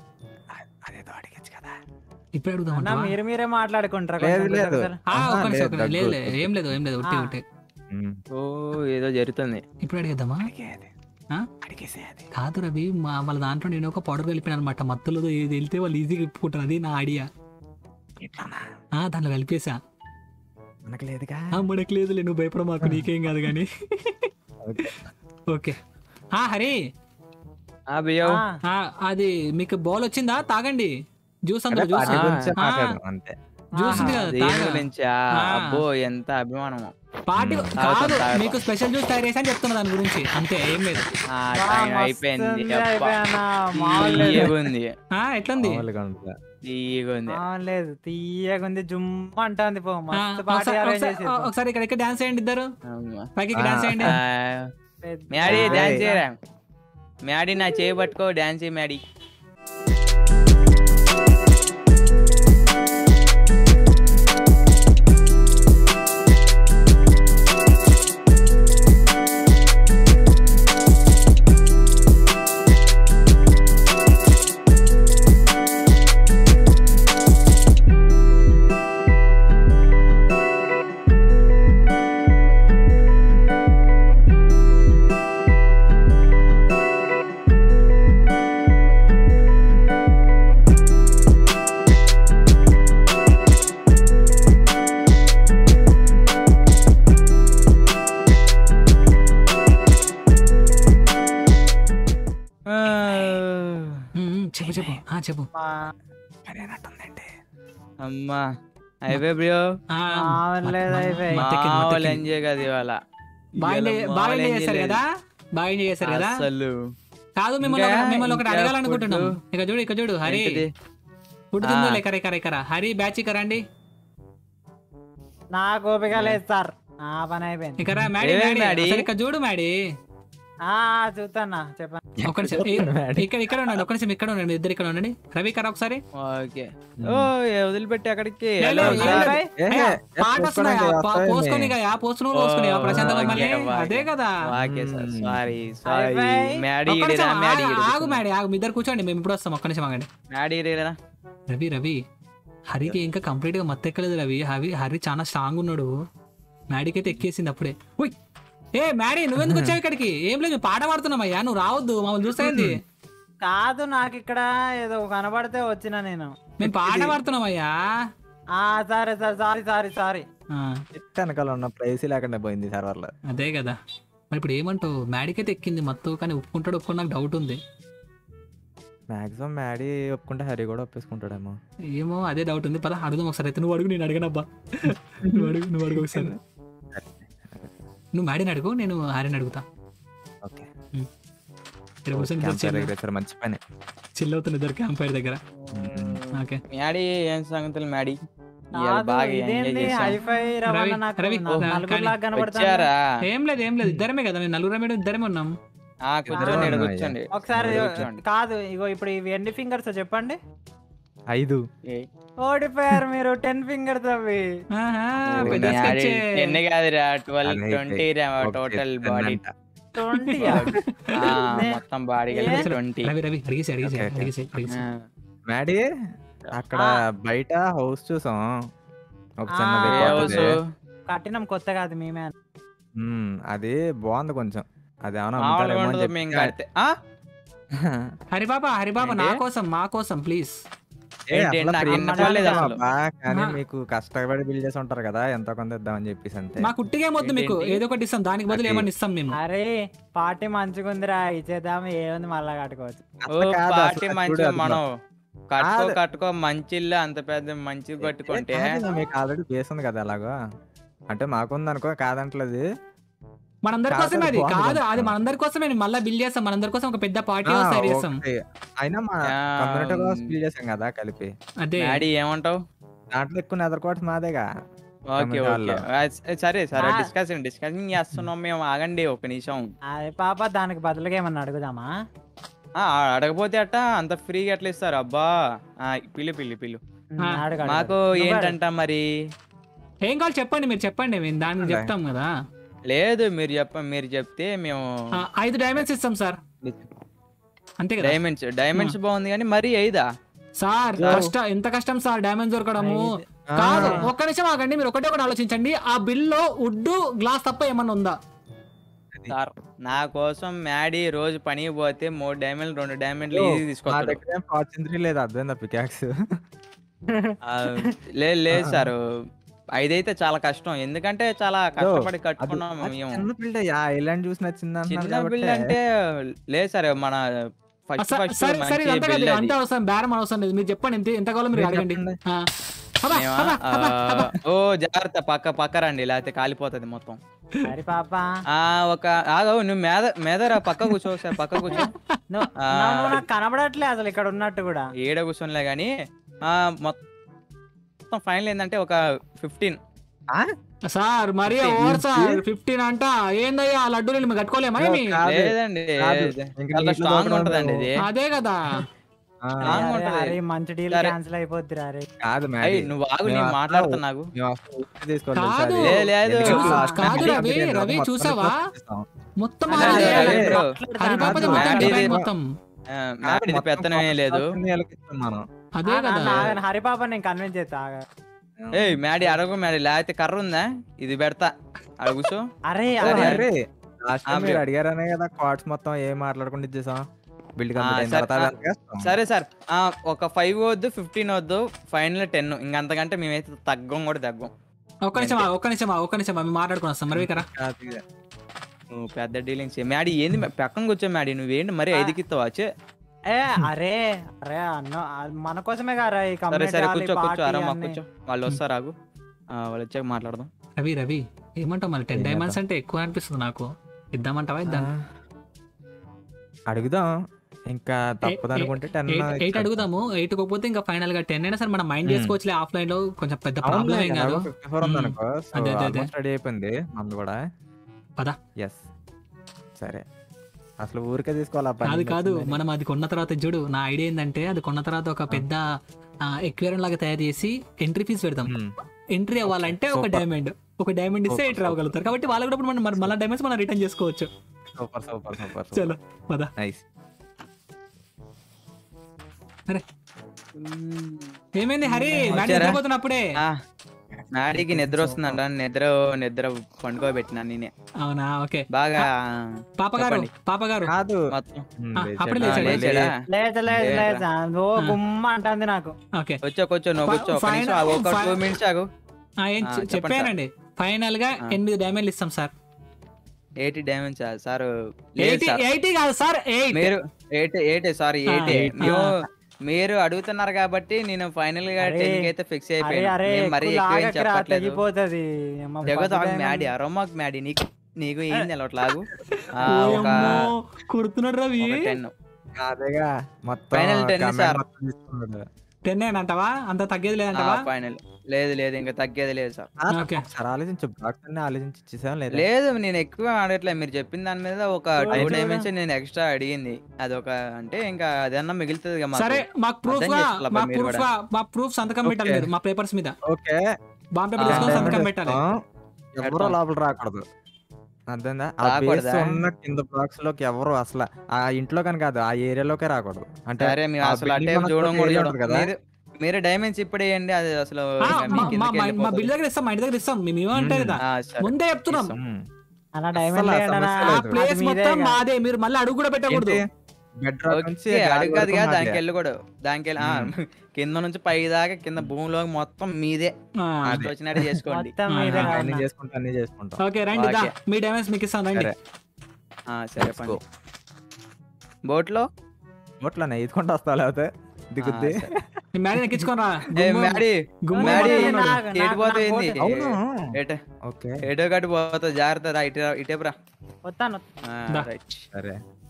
అదేదో అడిగచ్చు కదా ఇప్పుడు అన్నా అడుగుదాం మీరు మీరే మాట్లాడుకుంటారా లేదు కొంచెం లేదు ఒకసారి? ఆ, ఆహా, ఒక్క నిమిషం, లేదు, ఒక్క నిమిషం. లేదు దగ్గు. లేదు, ఏం లేదు ఏం లేదు ఉట్టి ఆ. ఉట్టి మ్మ్. ఓ ఏదో జరుగుతుంది ఇప్పుడు అడిగేద్దామా అడిగేది. ఆ? అడిగేసేది. కాదు రవి మా వాళ్ళ దాంట్లో నేను ఒక పౌడర్ కలిపాను అనమాట మత్తులో ఇది వెళ్తే వాళ్ళు ఈజీగా ఇప్పుకుంటారు అది నా ఐడియా ఇట్లానా? ఆ దాంట్లో కలిపేసా మనకు లేదుగా ఆ మనకి లేదులే నువ్వు భయపడ మాకు నీకేం కాదు కానీ ఓకే. ఓకే ఆ హరి ఆ బియ్యం ఆ, ఆ, అది మీకు బౌల్ వచ్చిందా తాగండి జ్యూస్ అదే అందరూ జ్యూస్ పార్టీ గురించే ఆ. మాట్లాడదాం అంతే జ్యూస్ ఉంది కదా దేని తాగా. గురించా ఆ. అబ్బో ఎంత అభిమానము పార్టీ మ్మ్. కాదు తాగుతాం, తాగుతాం. మీకు స్పెషల్ జ్యూస్ తయారు చేసి అని చెప్తున్నా దాని గురించి అంతే ఏం లేదు ఆ, బా, టైం మస్తు అయిపోయింది ఉంది, అబ్బా. అయిపోయానా? మామూలు లేదు. తీయగుంది ఆ ఎట్లుంది మామూలుగా ఉంటుందా? తీయగుంది మామూలు లేదు తీయగుంది జుమ్ అంటుంది పో ఆ, మస్తు పార్టీ ఒకసారి- అరేంజ్ ఒకసారి- చేసి ఒకసారి ఇక్కడ ఇక్కడ డాన్స్ చేయండి ఇద్దరు అమ్మా. పైకి డాన్స్ చేయండి ఆ, మ్యాడీ డాన్స్ చేయరా మ్యాడీ నా చేయి పట్టుకో డాన్స్ చేయి మ్యాడీ మ్మ్, మ్మ్, చెప్పు చెప్పు ఆ, చెప్పు అమ్మా అయిపోయి బ్రో ఆ, మామూలు లేదు అయిపోయి మత్తెక్కింది, మామూలు మత్తెక్కింది. ఎంజాయ్ కదా ఇవాళ బాగా ఇవాళ ఎంజాయ్- బాగా మామూలు ఎంజాయ్ ఎంజాయ్ చేశారు లేదు. కదా బాగా ఎంజాయ్ చేశారు కదా అసలు కాదు మిమ్మల్ని ఇంకా- ఒక- మిమ్మల్ని ఒకటి ఇంకా అడగాలనుకుంటున్నాం ఫుడ్. ఇక చూడు ఇక చూడు హరి ఏంటిది? ఫుడ్ ఆ. తిందో లేక రేక రేకరా హరి బ్యాచ్ ఇక రండి నాకు ఓపిక లేదు సార్ ఆ పని అయిపోయింది ఇక రా మ్యాడీ ఏమేం మ్యాడీ మ్యాడీ? అసలు ఇక్కడ చూడు మ్యాడీ ఆ చూస్తానా చెప్పండి ఒక నిమిషం ఈ- ఇక్కడ ఇక్కడ ఉండండి ఒక నిమిషం ఇక్కడ ఉండండి ఇద్దరు ఇక్కడ ఉండండి రవి కరా ఒకసారి ఓకే ఓ ఏ వదిలిపెట్టి అక్కడికి లే, హలో లే, సార్. లే, ఏ, అయ్యా, ఏ, పాట పోసుకోండి, వస్తున్నాయి వస్తాయండి. పోసుకొని ఇక పోసుకుని పోసుకుని ఓ, ప్రశాంత్ ఓకే, మళ్ళీ ఓకే. అదే కదా ఓకే సార్ మ్మ్. Sorry sorry bye. మ్యాడీ ఒక్క ఇడిరా నిమిషం మ్యాడీ ఆగు, ఇడిరా. ఆగు మ్యాడీ ఆగు మీ ఇద్దరు కూర్చోండి మేము ఇప్పుడు వస్తాం ఒక్క నిమిషం ఆగండి మ్యాడీ ఇడిరా రవి రవి హరికి ఇంకా కంప్లీట్ గా మత్తెక్కలేదు రవి హరి హరి చాలా స్ట్రాంగ్ ఉన్నాడు మ్యాడీకి అయితే ఎక్కేసింది అప్పుడే ఉయ్ ఏ మ్యాడీ నువ్వెందుకు వచ్చావు ఇక్కడికి ఏం లేదు పాట పాడుతున్నామయ్యా నువ్వు రావద్దు మమ్మల్ని చూస్తాయింది కాదు నాకు ఇక్కడ ఏదో కనబడితే వచ్చిన నేను మేము పాట పాడుతున్నామయ్యా ఆ సరే సరే సారీ సారీ సారీ ఆ, చెట్టు వెనకాల ఉన్న ప్రైస్ లేకుండా పోయింది సర్వర్లో అదే కదా మరి ఇప్పుడు ఏమంటావు మ్యాడీకి అయితే ఎక్కింది మత్తు కానీ ఒప్పుకుంటాడు ఒప్పుకుని నాకు డౌట్ ఉంది మాక్సిమం మ్యాడీ ఒప్పుకుంటే హరి కూడా ఒప్పేసుకుంటాడేమో ఏమో అదే డౌట్ ఉంది పద అడుగుదాం ఒకసారి అయితే నువ్వు అడుగు నేను అడగనబ్బా నువ్వు అడుగు నువ్వు అడుగు ఒకసారి నువ్వు మ్యాడీని అడుగు నేను హారిని అడుగుతా ఓకే ఇక్కడ కూర్చొని క్యాంప్ ఫైర్ చిల్ ఎగరేసారు మంచి పని చిల్ అవుతుంది ఇద్దరు క్యాంప్ ఫైర్ దగ్గర ఓకే మ్యాడీ ఏం సంగతులు మ్యాడీ ఇవాళ కాదు, బాగా ఎంజాయ్ ఇదేంది చేసాం హైఫై రవాణా రవి, నాకు రవి, నా- నా- నలుగురిలాగా కానీ కనబడతాను వచ్చారా ఏం లేదు ఏం లేదు ఇద్దరమే కదా నేను నలుగురం మీద ఇద్దరమే ఉన్నాం ఆ కూర్చోండి ఈడ ఆ, కూర్చోండి ఒకసారి ఈడ కూర్చోండి కాదు ఇగో ఇప్పుడు ఇవి ఎన్ని ఫింగర్స్ చెప్పండి ఐదు ఏయ్. ఓడిపోయారు మీరు టెన్ ఫింగర్స్ అవి ఆహా, ఓ, పెద్ద మ్యాడీ sketch ఏ. టెన్ కాదురా ట్వెల్వ్ అదే ట్వంటీ రా ఓకే, టోటల్ ten బాడీ అంట. ట్వంటీ మొత్తం బాడీ కలిపి ట్వంటీ రవి రవి అడిగేసి అడిగేసి ఓకే, ఓకే. అడిగేసి అడిగేసి మ్యాడీ అక్కడ బయట హౌస్ చూసాం ఒక ఆ, చిన్నది ఏ కొత్తది. హౌస్ కట్టినాం కొత్త కాదు మేమే ఉమ్, అది బాగుంది కొంచెం అది ఏమైనా మామూలుగా అమ్ముతారేమో అని ఉండదు చెప్పి మేము కడితే ఆ? హరిబాబా హరిబాబా నా ఏంటి? కోసం మా కోసం ప్లీజ్ ఏ, ఏంటి, అసలు నాకు free వినపడలేదు ఇస్తాం అసలు. అబ్బా, కానీ ఆహా. మీకు కష్టపడి బిల్డ్ చేసి ఉంటారు కదా ఎంత కొంత ఇద్దామని చెప్పేసి అంతే మా కుట్టిగా వద్దు మీకు ఏంటి? ఏదో ఒకటి ఇస్తాం దానికి బదులు అది- ఏమన్నా ఇస్తాం మేము అరే పార్టీ మంచిగుందిరా ఇచ్చేద్దాం ఏముంది మళ్ళా కట్టుకోవచ్చు ఓ అట్లా కాదు పార్టీ అసలు, మంచి చూడు అసలు. మనం కట్టుకో కాదు. కట్టుకో మంచి ఇల్లు అంత పెద్ద మంచి కట్టుకుంటే ఏ, కాదు, మీకు ఆల్రెడీ బేస్ ఉంది కదా ఎలాగో అంటే మాకుంది అనుకో కాదంటలేదు మనందరి కాదు, కోసమే అది బాగుంది కాదు కొంచెం. అది మనందరి కోసమే మళ్ళీ బిల్డ్ చేస్తాం మనందరి కోసం ఒక పెద్ద పార్టీ ఆ, తయారు చేస్తాం ఓకే. అయినా మా ఆ, కమ్యూనిటీ కోసం బిల్డ్ చేసాం కదా కలిపి అదే డాడీ ఏమంటావు దాంట్లో ఎక్కువ నెదర్ కోట్స్ మాదేగా ఓకే Comment ఓకే వాళ్ళు. ఆ, సరే సరే ఆ. డిస్కషన్ డిస్కషన్ చేస్తున్నాం మేము ఆగండి ఒక నిమిషం అరే పాప దానికి బదులుగా ఏమన్నా అడుగుదామా ఆ, అడగపోతే అట్ట అంత ఫ్రీగా ఎట్లా ఇస్తారు అబ్బా ఆ, పిల్లు పిల్లు పిల్లు ఉమ్, ఆ, అడుగు, అడుగు. మాకు నువ్వు అడుగు. ఏంటంట మరి ఏం కావాలి చెప్పండి మీరు చెప్పండి మేము దానికి అదే. చెప్తాం కదా లేదు మీరు చెప్ప మీరు చెప్తే మేము ఆ, ఐదు డైమండ్స్ ఇస్తాం సార్ అంతే కదా డైమండ్స్ డైమండ్స్ బాగుంది కానీ మరి ఐదా సార్ కష్టం ఎంత కష్టం సార్ డైమండ్స్ దొరకడము ఆ. కాదు ఒక్క నిమిషం ఆగండి మీరు ఒకటే ఒకటి ఆలోచించండి ఆ బిల్లో వుడ్ గ్లాస్ తప్ప ఏమన్నా ఉందా సార్ నా కోసం మ్యాడీ రోజు పనికి పోతే మూడు డైమండ్ రెండు డైమండ్లు ఈజీ మా తీసుకొస్తాడు దగ్గర ఏం ఫార్చ్యూన్ త్రీ లేదు అర్థం పికాక్స్ ఆ, లేదు లేదు సార్ ఐదైతే చాలా కష్టం ఎందుకంటే చాలా కష్టపడి కట్టుకున్నాం మేము చిన్న బిల్డ్ ఆ ఐలాండ్ చూసి నచ్చింది అంటున్నారు చిన్న బిల్డ్ అంటే లేదు సార్ మన ఫస్ట్ స- ఫస్ట్ సరే సరే మంచి ఇదంతా కాదు బిల్డ్ అంత అవసరం బేరం అవసరం లేదు మీరు చెప్పండి ఎంత ఎంత కావాలో మీరు మీరు అడగండి చెప్పండి. ఆ. అబ్బా, అబ్బా, అబ్బా, అబ్బా. ఓ జాగ్రత్త పక్క పక్క రండి లేకపోతే కాలిపోతుంది మొత్తం అరే పాప ఆ ఒక ఆగవు నువ్వు మేద మేదరా పక్క కూర్చో ఒకసారి పక్క కూర్చో నువ్వు ఆ. నువ్వు నాకు కనబడట్లే అసలు ఇక్కడ ఉన్నట్టు కూడా ఏడ కూర్చోనిలే కానీ ఆ మొత్తం ఫైనల్ ఏంటంటే ఒక ఫిఫ్టీన్ సార్ మరి ఓవర్ సార్ ఫిఫ్టీన్ అంట ఏందయ్యా ఆ లడ్డూలు మేము కట్టుకోలేమా ఏమి? కాదు. లేదండి కాదు. ఇంకా చాలా నీటిలో స్ట్రాంగ్ దూకడం ఉంటదండి ఇది అదే కదా ఆ, Strong అరే, ఉంటది. అరే మంచి డీల్ సరే. క్యాన్సిల్ అయిపోద్ది అరే కాదు అయ్యి మ్యాడీ నువ్వు ఆగు నేను మేము మాట్లాడుతున్నా నాకు మేము అసలు ఊరికే తీసుకోవాలి కాదు. తెలుసా అది? లే- లేదు. ఎందుకంటే చూసా- last time కాదు బిల్డ్ రవి, చేసాం, రవి మొత్తం చూసావా? చేసాం. మొత్తం అదే, అదే అదే, అదే, bro. హరిపాపది కాదు, మొత్తం మ్యాడీ డిజైన్ ఇది- మొత్తం ఆ, మ్యాడీ ఇది మొత్తం పెత్తనమే కొత్త లేదు కొత్త నీళ్ళకి ఇస్తాం మనం అదే కదా హరిపాప నేను కన్విన్స్ చేస్తా ఆగు. ఏయ్ మ్యాడీ అడగు మ్యాడీ లేకపోతే కర్ర ఉందా ఇది పెడతా అడుగుసో అరే సరే. అరే, అరే లాస్ట్ ఆ, టైం మీరు bro. అడిగారనే కదా కార్డ్స్ మొత్తం ఏం మాట్లాడకుండా ఇచ్చేసాం బిల్డ్ ఆ, కంప్లీట్ అయిన సరే, తర్వాత ఆ, అదంతా చేస్తాం. సరే సార్ ఆ, ఒక ఫైవ్ వద్దు ఫిఫ్టీన్ వద్దు ఫైనల్ టెన్ ఇంకంతకంటే మేమైతే తగ్గం కూడా తగ్గం ఒక్క నిమిషం ఆగు, ఒక్క నిమిషం ఆగు, ఒక్క నిమిషం ఆగు, మేము మాట్లాడుకుని వస్తాం మరి కదా కాదు ఇక. నువ్వు పెద్ద డీలింగ్స్ మ్యాడీ ఏంది మ్యా- పక్కన కూర్చో మ్యాడీ నువ్వేంటి మరి ఐదుకి ఇస్తావా చే ఏ అరే అరే అన్న ఆ, మన కోసమే కదా ఈ సరే కమ్యూనిటీ సరే హాల్, ఈ కూర్చో కూర్చో పార్టీ ఆరామా అన్నీ. కూర్చో వాళ్ళు వస్తారు ఆగు ఆ, వాళ్ళు వచ్చాక మాట్లాడదాం రవి రవి ఏమంటావు మరి టెన్ ఏం డైమండ్స్ అంటే ఎక్కువ అనిపిస్తుంది నాకు ఇద్దామంటావా ఇద్దాం అడుగుదాం ఇంకా తప్పదు అనుకుంటే టెన్ ఎయిట్ అడుగుదాము ఎయిట్ పోతే ఇంకా ఫైనల్ గా టెన్ అయినా సరే మనం మైండ్ Hmm. చేసుకోవచ్చులే ఆఫ్లైన్ లో కొంచెం పెద్ద ప్రాబ్లం ఏం కాదు ఫిఫ్టీ ఫోర్ ఉంది మ్మ్. అనుకో అదే, అదే, అదే. రెడీ అయిపోయింది మందు కూడా పద. ఎస్ సరే అసలు ఊరికే తీసుకోవాలి ఆ పని అది కాదు నచ్చిందని. మనం అది కొన్న తర్వాత చూడు నా ఐడియా ఏంటంటే అది కొన్న తర్వాత ఒక పెద్ద ఎక్వేరియం లాగా తయారు చేసి ఎంట్రీ ఫీజు పెడతాం మ్మ్. ఎంట్రీ అవ్వాలంటే ఒక Super. డైమండ్ ఒక డైమండ్ ఇస్తే Super, ఎంట్రీ అవ్వగలుగుతారు కాబట్టి వాళ్ళకి కూడా మనం మన- మళ్ళీ డైమండ్స్ మనం రిటర్న్ చేసుకోవచ్చు సూపర్ సూపర్ సూపర్ చలో పద నైస్ ఏమైంది హరి మ్యాడీ వచ్చారా? నిద్రపోతున్నప్పుడే ఆ, మ్యాడీకి నిద్ర వస్తుందంట నిద్ర నిద్ర పండుకోబెట్టినా నేనే అవునా ఓకే బాగా పాపగారు చెప్పండి. పాపగారు కాదు మొత్తం మ్మ్, ఆ, లేచాడు. అప్పుడే ఆ, లేచాడా? లేచాడా లేదు లేదు లేదురా. లేదు ఓ గుమ్మ అంటుంది నాకు ఓకే వచ్చో కూర్చో నువ్వు కూర్చో ఒక ఫైన్- నిమిషం ఆగు, ఒక ఫైన్- టూ మినిట్స్ ఆగు ఆ, ఏం ఆ, చె- చెప్పండి చెప్పానండి ఫైనల్ గా ఆ. ఎనిమిది డైమండ్లు ఇస్తాం సార్ ఎయిటీ డైమండ్స్ సార్ లేదు ఎయిటీ సార్ ఎయిటీ కాదు సార్ ఎయిట్ మీరు ఎయిట్ ఎయిట్ సారీ ఆ, ఎయిట్ eight. ನೀವು ఆ. మీరు అడుగుతున్నారు కాబట్టి నేను ఫైనల్ గా అరే, టెన్ కి అయితే ఫిక్స్ అరే అయిపోయాను అరే నేను మరీ ఎక్కువ ఎక్కువ ఏం లాగకురా, చెప్పట్లేదు తెగిపోతది అమ్మ, తెగదు పది మ్యాడీ diamond. అరోమాక్ మ్యాడీ నీకు నీకు ఏంది అలవాట్లాగు ఆ, ఒక ఓయమ్మో, కుడుతున్నాడు రవి టెన్ అదేగా మొత్తం Final ten comment సార్. మొత్తం తీసుకున్నాడు. టెన్ అంటావా అంత తగ్గేది లేదంటావా ఫైనల్ లేదు లేదు ఇంకా తగ్గేది లేదు సార్ ఆ, ఓకే ఒకసారి ఆలోచించు బ్లాక్స్ అన్ని ఆలోచించి ఇచ్చేసాం లేదా లేదు నేను ఎక్కువ ఆడట్లేదు మీరు చెప్పిన దాని మీద ఒక టూ అయితే డైమెన్షన్ నేను ఎక్స్ట్రా అడిగింది అదొక అంటే ఇంకా అదన్నా మిగులుతుంది కదా మాకు. సరే మాకు ప్రూఫ్ అర్థం గా చేసుకోవాలి మా మీరు ప్రూఫ్ కూడా. గా మా ప్రూఫ్ సంతకం పెట్టాలి ఓకే. మీరు మా పేపర్స్ మీద ఓకే బాంబ్ పేపర్ ఆ, తీసుకొని diamond సంతకం పెట్టాలి ఇస్తాం. ఎవరు పెడతాం. లోపల రాకూడదు అర్థందా ఆ బేస్ రాకూడదా? ఉన్న కింద బ్లాక్స్ లోకి ఎవరు అసలు ఆ ఇంట్లో కానీ కాదు ఆ ఏరియాలోకే రాకూడదు అంటే సరే మీరు ఆ అసలు building అంటే మనకు చూడడం ఒక కూడా area చూడడం ఉంటుంది కదా. మీరు మీరు డైమెన్స్ ఇప్పుడే వేయండి అది అసలు ఆ, ఇంకా మీ మా- కిందకి మా- మా- మా వెళ్ళిపోతుంది. బిల్ దగ్గర ఇస్తాం మా ఇంటి దగ్గర ఇస్తాం మేము ఏమంటే కదా ఆ, సరే. ముందే చెప్తున్నాం ఇస్తాం. ఉమ్. అన్న అస్సలు డైమండ్ ఆ లేదన్నా. సమస్య ఆ లేదు. ప్లేస్ అది మీదే మొత్తం ఇక. మాదే మీరు మళ్ళీ అడుగు కూడా పెట్టకూడదు ఏంటి? బెడ్ రాక్ నుంచి ఓకే గాలి అడుగు కాదు వరకు కదా మాదే. దానికి వెళ్ళి కూడా దానికి వెళ్ళి ఆ, కింద నుంచి పై దాకా కింద భూమిలో మొత్తం మీదే ఆ, ఇష్టం వచ్చినట్టు చేసుకోండి మొత్తం మీదే ఆ, కాదు అన్ని అన్న. చేసుకుంటా అన్ని చేసుకుంటాం ఓకే రండి దా ఓకే. మీ డైమండ్స్ మీకు ఇస్తాం రండి సరే. ఆ, సరే Let's పని go. బోట్ లో నోట్లోనే ఈదుకుంటూ వస్తా లేకపోతే దిగుద్ది ఆ, సరే. ఈ మ్యాడీ ఎక్కించుకోరా ఏ మ్యాడీ గుమ్మ మ్యాడీ నాకు- నాకు- ఎటు నాకు పోతుంది అవును ఎటు ఓకే ఎటో కట్టు పోతుంది జాగ్రత్త రా ఇటు ఇటేపురా వస్తాను దా. రైట్ సరే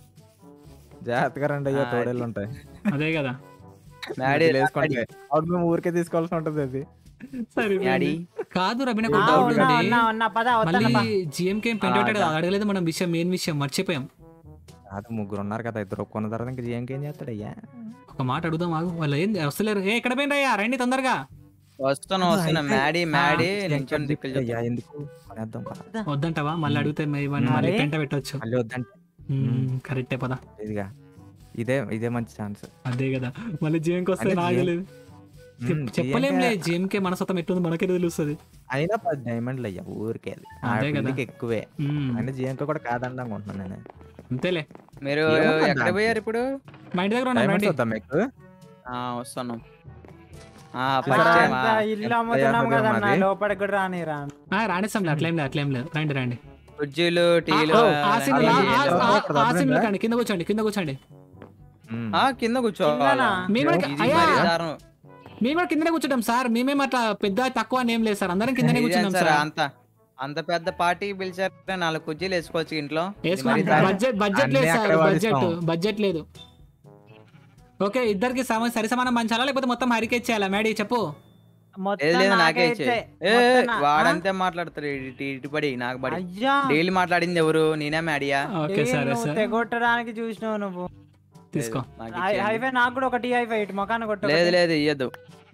జాగ్రత్తగా రండి అయ్యో ఆ, తోడేళ్ళు ఉంటాయి అదే కదా మ్యాడీ వేసుకుంటే అప్పుడు మేము ఊరికే తీసుకోవాల్సి ఉంటుంది అది సరే మ్యాడీ కాదు రవి ఆ, నాకు డౌట్ ఉన్నా ఉంది ఉన్నా ఉన్నా పద మళ్ళీ వస్తాను జిఎంకే పెయింట్ అవుతాడు కదా అడగలేదు మనం విషయం మెయిన్ విషయం మర్చిపోయాం అది ముగ్గురు ఉన్నారు కదా ఇద్దరు కొన్న తర్వాత ఇంకా జిఎంకి ఏం చేస్తాడు అయ్యా ఒక మాట అడుగుదాం ఆగు వాళ్ళు ఏం వస్తలేరు ఏ ఎక్కడ పోయినరయ్యా రండి తొందరగా వస్తున్నా వస్తున్నా మ్యాడీ మ్యాడీ నించొని దిక్కులు అయ్యా ఎందుకు కొనేద్దాం పద. వద్దంటావా మళ్ళీ అడిగితే మరి ఇవన్నీ మళ్ళీ మరి? పెంట పెట్టవచ్చు మళ్ళీ వద్దంటే కరెక్టే పదా ఇదిగా ఇదే ఇదే మంచి ఛాన్స్ అదే కదా మళ్ళీ జిఎంకి వస్తే అంటే నాగలేదు చెప్పలేంలే జిఎంకే మనసత్వం ఎట్టుంది మనకే తెలుస్తుంది అయినా పది డైమండ్లు అయ్యా ఊరికే అది ఆ అదే కదా. బిల్డింగ్కి ఎక్కువే మ్మ్. అయినా జిఎంకి కూడా కాదండి అనుకుంటున్నాను నేను అంతేలే మీరు ఏమన్నా ఎక్కడ దానికి? పోయారు ఇప్పుడు మా ఇంటి దగ్గర ఉన్నాం డైమండ్స్ రండి వద్దాం మీకు ఆ వస్తున్నాం ఆ చూసారా? ఫస్ట్ టైం అంతా ఇల్లు అమ్ముతున్నాం అదే కదన్న మాది. లోపలికి కూడా రాని రా ఆ, రాణిస్తాం లేదు అట్లేం లేదు అట్లేం లేదు రండి రండి కుర్చీలు ఆ, టీలు ఓ, ఆ సీన్ అవి ఆ- ఏం ఆ- లేవు. ఆ- అక్కడ ఆ సీన్ అర్థమైందా? కండి కింద కూర్చోండి కింద కూర్చోండి మ్మ్. ఆ కింద కూర్చో కిందనా? మేము కూడా- ఇది అయ్యా. మరీ దారుణం. మేము కూడా కిందనే కూర్చుంటాం సార్ మేమేం అట్లా పెద్ద తక్కువ అని ఏం లేదు సార్ అందరం కిందనే ఇదేం కూర్చున్నాం సార్ సార్ అంత అంత పెద్ద పార్టీ పిలిచారంటే నాలుగు కుర్చీలు వేసుకోవచ్చు ఇంట్లో ఇది వేసుకో మరీ దారుణం. బడ్జెట్ బడ్జెట్ లేదు అన్నీ సార్ అక్కడే బడ్జెట్ వాడిస్తాం. బడ్జెట్ లేదు ఓకే ఇద్దరికి సమ సరి సమానం పంచాలా లేకపోతే మొత్తం హరికే ఇచ్చేయాలా మేడీ చెప్పు లేదు మొత్తం లేదు నాకే నాకే ఇచ్చే ఇచ్చే. ఏ మొత్తం నా- వాడంతే మాట్లాడతాడు ఇటు ఇటు పడి నాకు పడి అయ్యా డైలీ మాట్లాడింది ఎవరు నేనే మ్యాడియా ఓకే ఏ సరే నువ్వు సార్ తెగొట్టడానికి చూసినావు నువ్వు తీసుకో నాకు హై- ఇచ్చేయండి. హైవే నాకు కూడా ఒకటి హైవే ఇటు మొఖాన్ని కొట్టు లేదు లేదు ఇయ్యద్దు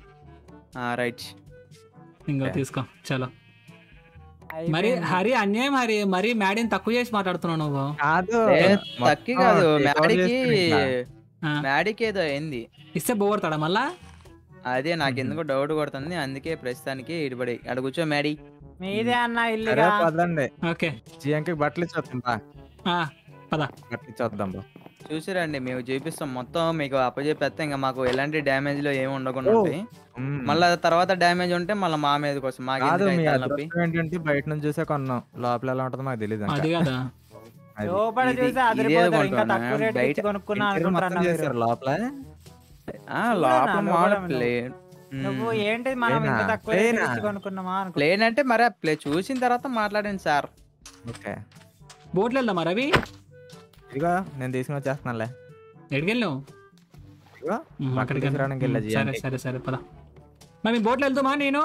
రైట్ ఇంకో Okay. తీసుకో చలో అయిపోయింది. మరి హరి అన్యాయం హరి మరి మేడీని తక్కువ చేసి మాట్లాడుతున్నావు నువ్వు కాదు తక్కి కాదు మొత్తం take over మ్యాడీకి చేసుకుని ఇట్లా. ఆ, మ్యాడీకి ఏదో అయింది ఇస్తే పోగొడతాడా మళ్ళా అదే నాకు ఎందుకో డౌట్ కొడుతుంది అందుకే ప్రస్తుతానికి ఇటుపడి అక్కడ కూర్చో మ్యాడీ మీదే అన్న సరే ఇల్లుగా పదండి ఓకే జిఎంకి బట్టలు ఇచ్చేద్దాం బా ఆ, పద బట్టలు ఇచ్చేద్దాం బా చూసిరండి మేము చూపిస్తాం మొత్తం మీకు అప్పచెప్పేస్తే ఇంకా మాకు ఎలాంటి డ్యామేజ్ లో ఏమి ఉండకుండా ఓ. ఉంటాయి మ్మ్. మళ్ళీ తర్వాత డ్యామేజ్ ఉంటే మళ్ళీ మా మీద కోసం మాకు కాదు ఎందుకు మీ అయితే తలనొప్పి? అదృష్టం ఏంటంటే బయట నుంచి చూసే కొన్నాం లోపల ఎలా ఉంటుందో మాకు తెలియదు అది కదా అది. లోపల ఇది- చూసి ఇదే అదిరిపోతారు ఇంకా కొంటున్నా. తక్కువ రేట్ బయట ఇచ్చి కొనుక్కున్నా ఇంటీరియర్ మొత్తం అనుకుంటారా చేశారు లోపల ఆ, లోపల చూడనా, మామూలు లోపల ప్లే నువ్వు ఏంటి మనం ఇంత ప్లేనా? తక్కువ రేట్ ప్లేనా? ఇచ్చి కొనుక్కున్నామా అనుకో ప్లేన్ అంటే మరి ఆ ప్లే చూసిన తర్వాత మాట్లాడండి సార్ ఓకే బోట్లు వెళ్దామా రవి ఇదిగో నేను తీసుకుని వచ్చేస్తున్నానులే ఎక్కడికి వెళ్ళావు ఇదిగో ఉమ్, బట్టలు అక్కడికి తీసుకురావడానికి వెళ్ళా ఉమ్, సరే జిఎంకి. సరే సరే పద మరి మీ బోట్లు వెళ్తామా నేను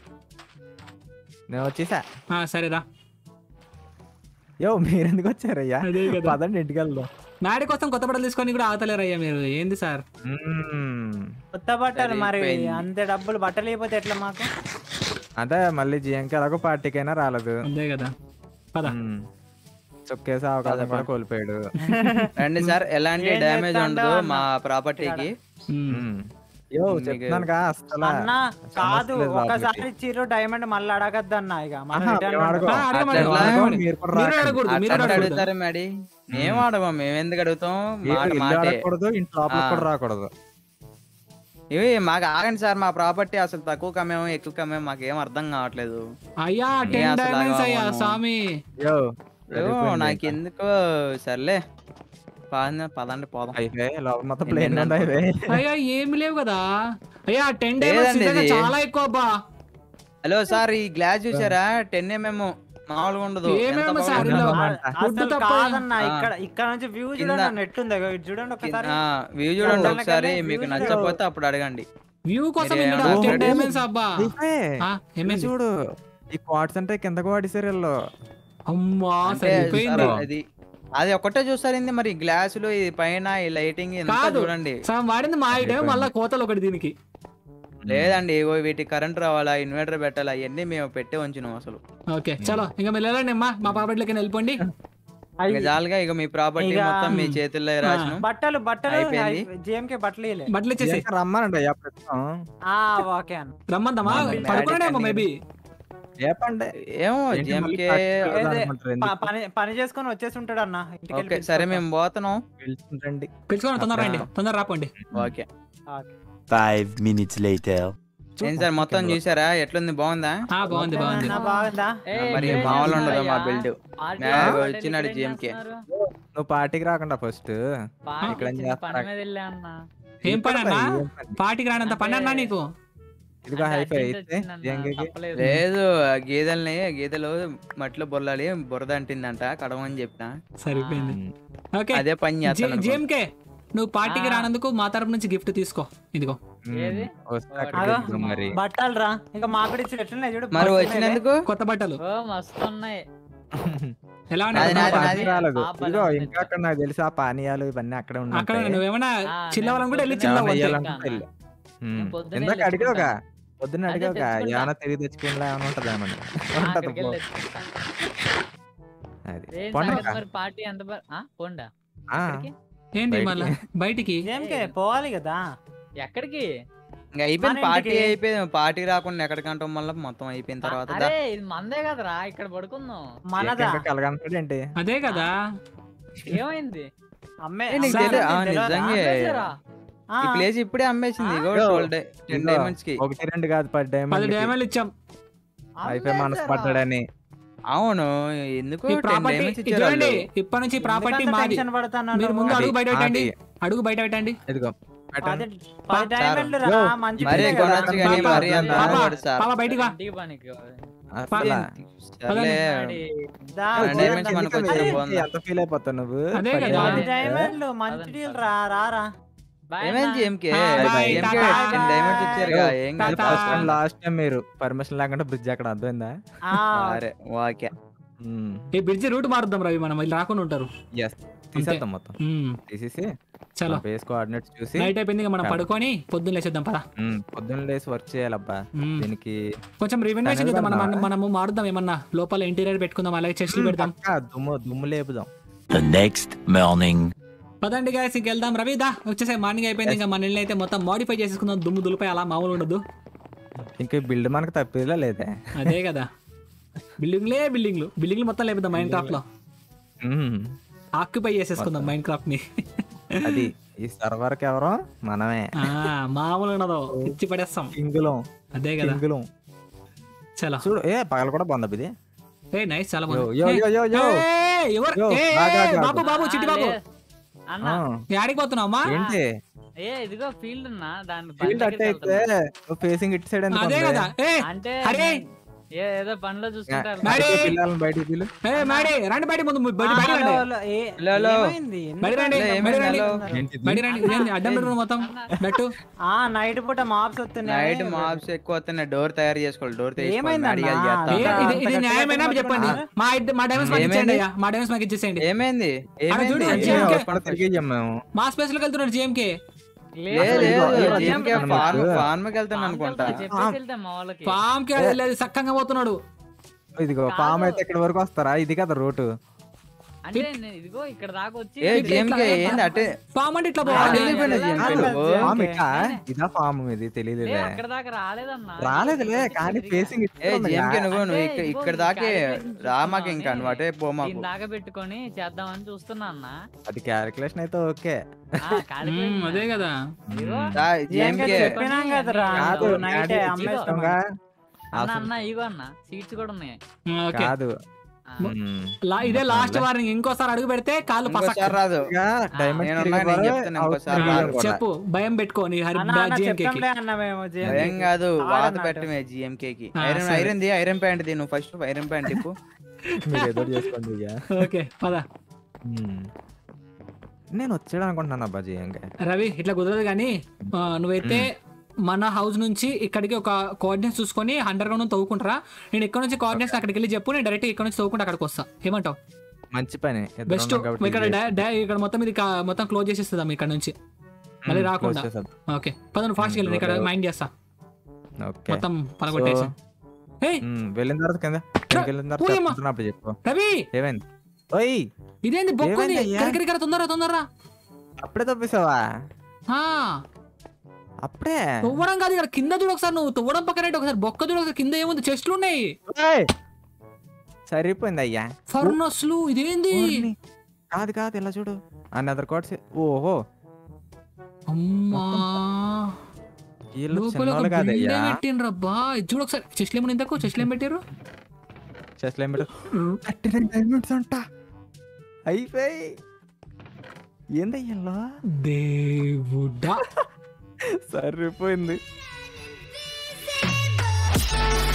నేను వచ్చేసా ఆ, సరేరా యో మీరు ఎందుకు వచ్చారయ్యా అదే కదా పదండి ఇంటికి వెళ్దాం నాడి కోసం కొత్త బట్టలు తీసుకొని కూడా ఆగతలేరయ్యా మీరు ఏంది సార్ మ్మ్. కొత్త బట్టలు మరి సరిపోయింది. అంతే డబ్బులు బట్టలు అయిపోతే ఎట్లా మాకు అదే మళ్ళీ జిఎంకి ఎలాగో పార్టీకైనా రాలేదు అంతే కదా పద మ్మ్. చొక్కేసే అవకాశం కూడా కోల్పోయాడు రండి సార్ ఎలాంటి ఏం డ్యామేజ్ చేస్తాండో ఉండదు అన్న. మా ప్రాపర్టీకి ఉమ్. మ్మ్. యో మీకు- చెప్తున్నానుగా అసలు అన్న కాదు సమస్య లేదు ఒకసారి లోపలికి. ఇచ్చిర్రు డైమండ్ మళ్ళీ అడగద్దు అన్న ఇక మనం ఆహా, return మేము అడగం. ఆ, అడగం, అట్లా అడగం, ఎట్లా? అడగం. మీరు కూడా మీరు రాకండి. అడగకూడదు మీరు అట్లా అడగకూడదు అడుగుతారు మేడి మేము అడగం మేము ఎందుకు అడుగుతాం మీరు మాట ఇల్లు మాటే అడగకూడదు ఇంటి లోపలికి ఆ. కూడా రాకూడదు ఇవి మాకు ఆగండి సార్ మా ప్రాపర్టీ అసలు తక్కువ కమ్మేమో ఎక్కువ కమ్మేమో మాకు ఏం అర్థం కావట్లేదు అయ్యా ఏ టెన్ అసలు డైమండ్స్ అలా అయ్యా ఉన్నావు? స్వామి యో ఏమో నాకు ఎందుకో సర్లే పదండి పదండి పోదాం అయితే లోపల మొత్తం ఎన్ని ప్లేన్ ఉంది ఎన్ని అయితే అయ్యా ఏమి లేవు కదా అయ్యా టెన్ డైమండ్స్ లేదండి ఇది. చాలా ఎక్కువ అబ్బా హలో సార్ ఈ గ్లాస్ చూసారా టెన్ ఎంఎం మామూలుగా ఉండదు ఏమేమి ఎంత బాగుందో. సారీలో? ఉండమంట. ఫుడ్ అసలు తప్ప- కాదన్న ఆ. ఇక్కడ ఇక్కడ నుంచి వ్యూ కింద. చూడండి నెట్ ఉంది ఇగో ఇటు చూడండి ఒకసారి ఆ, వ్యూ చూడండి చూడండి ఒకసారి కానీ మీకు view నచ్చకపోతే అప్పుడు అడగండి వ్యూ కోసం మీరే ఇక్కడ ఏమన్నా టెన్ already- డైమండ్స్ అబ్బా అయిపోయి. ఆ, ఇది ఏమైంది చూడు ఈ క్వార్ట్స్ అంటే కిందకు వాడిసారు వీళ్ళు అమ్మా అంటే సరిపోయింది సార్, అది అది ఒక్కటే చూస్తారింది మరి గ్లాసులు ఈ పైన ఈ లైటింగ్ ఎంత కాదు. చూడండి సగం వాడింది మా ఐటమ్ మళ్ళా కోతలు ఒకటి దీనికి లేదండి ఇగో వీటికి కరెంట్ రావాలా ఇన్వర్టర్ పెట్టాలా అవన్నీ మేము పెట్టే ఉంచినాం అసలు ఓకే చలో ఇంకా మీరు వెళ్ళండి అమ్మా మా పాపట్లకి వెళ్ళిపోండి ఇంకా జాలుగా ఇక మీ ప్రాపర్టీ ఇక- మొత్తం మీ చేతుల్లో రాసినాం బట్టలు బట్టలు అయిపోయింది. జేఎంకే బట్టలు ఇలే బట్టలు ఇచ్చేసి ఏంటి రమ్మనండి అయ్యా ప్రస్తుతం ఆ ఓకే అన్న రమ్మందమ్మా మా పడుకునేమో డాడీ మేబీ ఏపండి ఏమో ఏంటి మళ్ళీ జిఎంకే practical ఏదే, అనుకుంటారు ప- ఎందుకు? పని పని చేసుకొని వచ్చేసి ఉంటాడు అన్న ఇంటికి వెళ్ళి ఓకే సరే పిలుచుకొస్తా. మేము పోతున్నాం పిలుచుకుంటండి పిలుచుకోండి తొందర రండి ఆ. తొందర రాపండి ఓకే Five minutes later. ఏం సార్ మొత్తం చూసారా ఎట్లుంది బాగుందా ఆ బాగుంది బాగుంది అన్న, బాగుందా మరి మామూలు ఉండదు మా బిల్డ్ వచ్చినాడు GMK. నువ్వు పార్టీకి రాకుండా ఫస్ట్ ఇక్కడ ఏం పని చేస్తారా? మీద వెళ్ళా అన్న ఏం పని అన్నా ఏం పని? పాటికి రానంత పని అన్నా నీకు ఇదిగో అంటే హైఫై అర్జెంట్ అయితే వచ్చిందన్న, ఏంగకి? తప్పలేదు. లేదు ఆ గేదెల్ని గేదెలు మట్టిలో బొర్లాలి బురద అంటిందంట కడవని చెప్పిన సరిపోయింది ఓకే అదే పని చేస్తాను జేఎంకే నువ్వు పార్టీకి ఆ. రానందుకు మా తరపు నుంచి గిఫ్ట్ తీసుకో ఇదిగో ఉమ్, ఏది? వస్తే అగో. అక్కడికి వెళ్దాం మరి బట్టలు రా ఇంకా మా కూడా ఇచ్చి ఎట్లున్నాయి చూడు మరి బట్టలు వచ్చినందుకు కొత్త బట్టలు ఓ మస్తు ఉన్నాయి ఎలా నాది, ఉన్నాయి నాది, పార్టీ నాది. రాలేదు ఆ పని ఇదిగో ఉంది. ఇంకా అక్కడ నాకు తెలిసి ఆ పానీయాలు ఇవన్నీ అక్కడే అక్కడ ఉన్నాయి నువ్వేమన్నా ఆ, చిల్లవాలని కూడా వెళ్ళి నేను చిల్లవ పొద్దున్నే అంతే. వెయ్యాలనుకుంటే వెళ్ళు. ఉమ్. నేను పొద్దున్నే ఇందాక వెళ్ళి అడిగావుగా తెచ్చుకుంటా. పొద్దున్న అదే అడిగావుగా తెచ్చుకుంటా. ఏమైనా తిరిగి తెచ్చుకునేలా ఏమైనా ఉంటది ఏమని ఆ, ఉంటది అక్కడికి పో. వెళ్ళి తెచ్చుకుంటా. అది ఏం పండుగ సంగతి మరి పార్టీ ఎంత బ- ఆ, పోండా ఆ, ఎక్కడికి ఏంటి బయటికి. మళ్ళా బయటికి జేఎంకే పోవాలి కదా ఎక్కడికి ఇంకా అయిపోయింది మన పార్టీ ఇంటికి. అయిపోయింది పార్టీ రాకుండా ఎక్కడికంటాం మళ్ళీ మొత్తం అయిపోయిన తర్వాత దా. అరే ఇది మందే కదరా ఇక్కడ పడుకుందాం మనదా ఇంకా కలగంటాడు ఏంటి అదే కదా ఏమైంది అమ్మే ఏ, నీకు అమ్మే తెలియదు? ఆ, తెలియదా? నిజంగా. ఆపేశారా? ఆ, ఈ ప్లేస్ ఇప్పుడే అమ్మేసింది ఇగో యో. ట్వెల్వ్ టెన్ ఇదిగో, డైమండ్స్ కి ఒకటి రెండు కాదు పది పది డైమండ్ డైమండ్లు ఇచ్చాం అయిపోయి మనసు అమ్మేశారా? పడ్డాడని అవును ఎందుకు ఈ టెన్ ప్రాపర్టీ డైమండ్స్ ఇచ్చారు చూడండి వాళ్ళు. ఇప్పటి నుంచి ఎందుకంత ప్రాపర్టీ మాది టెన్షన్ పడుతున్నావు మీరు ముందు నువ్వు? అడుగు బయట పెట్టండి అది. అడుగు బయట పెట్టండి ఇదిగో పెట్టండి. పది- పది డైమండ్లు రా యో, మంచి మరీ పిల్లే కొనొచ్చు కదా. కానీ పాప, మరీ అంత పాప, అనకూడదు సార్ పాప బయటికి వా ఇంటికి పనికి అసలా. సర్లే డాడీ, దా, యో, రెండు పోదాం. dimensions ఎందుకు మనకు అది? వచ్చే ఏంటి బాగుందా? ఎంత ఫీల్ అయిపోతావు నువ్వు అదే పది కదా. పది డైమండ్స్. డైమండ్లు మంచి అదంతా. డీల్ రా రారా బాయ్ ఏమేం అన్న. జిఎంకే ఆ, bye, GMK tata. Ten diamonds ఇచ్చారుగా ఏం టాటా. కాదు first tata. And last time మీరు పర్మిషన్ లేకుండా బ్రిడ్జ్ అక్కడ అర్థమైందా ఆ, సరే ఓకే ఈ బ్రిడ్జ్ రూట్ మారుద్దాం రవి మనం వీళ్ళు రాకుండా ఉంటారు ఎస్ తీసేద్దాం మొత్తం ఉమ్, తీసేసి చలో బేస్ కోఆర్డినేట్స్ చూసి నైట్ అయిపోయింది ఇంకా మనం చాలు. పడుకొని పొద్దున్న లేచేద్దాం పదా ఉమ్, పొద్దున్న లేసి వర్క్ చేయాలబ్బా ఉమ్. దీనికి కొంచెం రివెన్వేషన్ Final చేద్దాం మనం పెడదామా? మనము మారుద్దాం ఏమన్నా లోపల ఇంటీరియర్ పెట్టుకుందాం అలాగే చెస్ట్లు పెడదాం పక్కా దుమ్ము దుమ్ము లేపుదాం The next morning. పదండి గాయస్ ఇంక వెళ్దాం రవి దా వచ్చేసే మార్నింగ్ అయిపోయింది ఇంకా మన ఇల్లు అయితే మొత్తం మాడిఫై చేసుకుందాం దుమ్ము దులిపై అలా మామూలు ఉండదు ఇంకా బిల్డ్ మనకు తప్పేలా లేదే అదే కదా బిల్డింగ్లే బిల్డింగ్లు బిల్డింగ్లు మొత్తం లేపుదాం మైండ్ క్రాఫ్ట్ లో ఉమ్, ఆక్యుపై చేసేసుకుందాం మైండ్ క్రాఫ్ట్ ని అది ఈ సర్వర్ కి ఎవరో మనమే ఆ, మామూలు ఉండదు ఇచ్చి పడేస్తాం కింగులం అదే కదా కింగులం చలో చూడు ఏ పగల కూడా బాగుంది ఇది ఏ నైస్ చాలా యో, బాగుంది యో, యో, యో, యో. ఏయ్, ఎవరు యో, ఏయ్, ఆగు, ఆగు, బాబు ఆగు. బాబు చిట్టి బాబు లే. అన్న ఆ, యాడికి పోతున్నావమ్మా ఏంటి ఏ ఇదిగో ఫీల్డ్ ఉన్నా దాని ఫీల్డ్ బండి అట్టే అయితే దగ్గరికి నువ్వు ఫేసింగ్ ఇటు సైడ్ ఎందుకు అదే ఉంది? కదా ఏ వెళ్తున్నా. అంటే అరే! నేను ఏ- ఏదో పనిలో చూసుకుంటా యా, వెళ్తున్నా. మరి- అడిగే పిల్లల్ని బయటికి పిలు ఏ మాడి రండి బయట ముందు బయట ఆ, బయట హలో, రండి హలో, ఏ- హలో, హలో. ఏమైంది? ఎందుకు బయట రండి హలో, బయట ఏమైంది? రండి హలో. ఏంటిది? బయట రండి ఇదేంటి అడ్డం పెట్టుకుని మొత్తం బెట్టు ఆ నైట్ పూట మాప్స్ వస్తున్నాయి నైట్ మాప్స్ ఎక్కువ వస్తున్నాయి డోర్ తయారు చేసుకోవాలి డోర్ ఏమైంది అన్నా? ఏ, చేస్తాం అంత ఇది ఇది గట్టిగా న్యాయమేనా పట్టుకున్నారు? చెప్పండి మా ఇద్ద- మా డైమండ్స్ మాకు ఏమైంది? ఇచ్చేయండి అయ్యా మా డైమండ్స్ మాకు ఇచ్చేసేయండి ఏమైంది ఆడ చూడు, ఏమైంది GMK. ఏ, వస్తాడో తిరిగి ఇయ్యం మేము మా స్పేస్ లోకి వెళ్తున్నాడు జిఎంకే లేదు, లేదు లేదు, ఇదిగో, లేదు, ఇదిగో, GMK GMK ఫార్మ్ మనకు. ఫార్మ్ కి వెళ్తాను ఫామ్కి అనుకుంటా వెళ్తా, చెప్పేసి వెళ్తా మా వాళ్ళకి ఫామ్ కి లేదు సక్కంగా పోతున్నాడు ఇదిగో ఫామ్ అయితే ఇక్కడ వరకు వస్తారా ఇది కదా రోడ్డు అంటే నేను ఇదిగో ఇక్కడ దాకా వచ్చి ఏ ఇట్లా, జిఎంకే ఇట్లా. ఏంది అటే ఫామ్ అంటే ఇట్లా ఆ, పోవాలి వెళ్ళిపోయినా GMK ఆ, నువ్వు. GMK. ఫామ్ ఇట్లా ఇదా ఫామ్ ఇది లే, తెలియదులే అక్కడ దాకా రాలేదన్నా రాలేదులే కానీ ఫేసింగ్ ఏ జిఎంకే నువ్వు నువ్వు అంటే ఇక్కడ ఇదిగో ఇక్కడ ఈ దాకే calculation రామాకి ఇంకా చూస్తున్నావు నువ్వు అటే పో మాకు దీని దాకా పెట్టుకొని చేద్దామని చూస్తున్నా అన్న అది క్యాలిక్యులేషన్ అయితే ఓకే ఆ, calculation మ్మ్, అదే కదా ఇదిగో, జిఎంకే GMK చెప్పినాం కదరా కాదు నైట్ డాడీ అమ్మేస్తాం ఇష్టంగా అన్న అన్న ఇగో అన్న సీట్స్ కూడా ఉన్నాయి మ్మ్, ఓకే కాదు మ్మ్. లా- ఇదే లాస్ట్ వార్నింగ్ ఇంకోసారి అడుగు పెడితే కాళ్ళు పసక్ ఇంకోసారి రాదు ఇక డైమండ్ నేను తిరిగే ఉన్నా, నేను బాగా చెప్తాను ఇంకోసారి అవసరం రాదు. లేదు కూడా. చెప్పు భయం పెట్టుకోని హరి అన్న అన్న GMK కి. చెప్తాంలే అన్న మేము GMK ఏం కి. కాదు వాత ఆడన్నట్టు. పెట్టమే జిఎంకే కి ఆ, ఐరన్ సరే. ఐరన్ ది ఐరన్ ప్యాంట్ ది నువ్వు ఫస్ట్ ఐరన్ ప్యాంట్ ఇప్పు మీరు ఏదో చేసుకోండి ఇక ఓకే పద మ్మ్. నేను వచ్చాడు అనుకుంటున్నాను అబ్బా జిఎంకే రవి ఇట్లా కుదరదు కానీ ఆ, నువ్వైతే మన హౌస్ నుంచి ఇక్కడికి ఒక కోఆర్డినేట్స్ చూసుకొని అండర్ గ్రౌండ్ తవ్వుకుంటారా నేను ఇక్కడ నుంచి కోఆర్డినేట్స్ అక్కడికి వెళ్ళి చెప్పు నేను డైరెక్ట్ ఇక్కడ నుంచి తవ్వుకుంటా అక్కడికి వస్తా ఏమంటావు మంచి పని ఇద్దరం బెస్ట్ ఉన్నాం కాబట్టి ఇక్కడ ఇది డై- డై- ఇక్కడ మొత్తం ఇది కా- మొత్తం క్లోజ్ చేసేస్తుందాం ఇక్కడ నుంచి మళ్ళీ మ్మ్, రాకుండా. close చేసేద్దాం. ఓకే పదను ఫాస్ట్ వెళ్ళి ఇక్కడ ఓకే. మైండ్ చేస్తా ఓకే మొత్తం పలగొట్టేసి హే మ్మ్, వెళ్ళిన తర్వాత కింద కిందకి వెళ్ళిన తర్వాత పోయమ్మా. చెప్తున్నప్పుడు చెప్పు రవి ఏమైంది ఓయ్ ఇదేంది బొక్కుంది ఏమైందయ్యా? కరికరి కర తొందరరా తొందరరా అప్పుడే తప్పిస్తావా ఆ, అప్పుడే తవ్వడం కాదు ఇక్కడ కింద చూడు ఒకసారి నువ్వు తవ్వడం పక్కన ఏంటి ఒకసారి బొక్క చూడు ఒకసారి కింద ఏముంది చెస్ట్లు ఉన్నాయి ఓయ్! సరిపోయింది అయ్యా ఫర్నస్లు ఇదేంది ఓర్ని. కాదు కాదు ఇలా చూడు అనదర్ కోట్స్ ఓహో అమ్మా వీళ్ళు లోపల చిన్నోళ్ళు ఒక కాదయ్యా బిల్డే పెట్టిండ్రబ్బా ఇది చూడు ఒకసారి చెస్ట్లు ఏమన్నా ఇంతకు చెస్ట్లు ఏం పెట్టారు చెస్ట్ ఏం పెట్టు థర్టీ నైన్ డైమండ్స్ అంట అయిపోయి ఏందయ్యా దేవుడా సరిపోయింది Bye.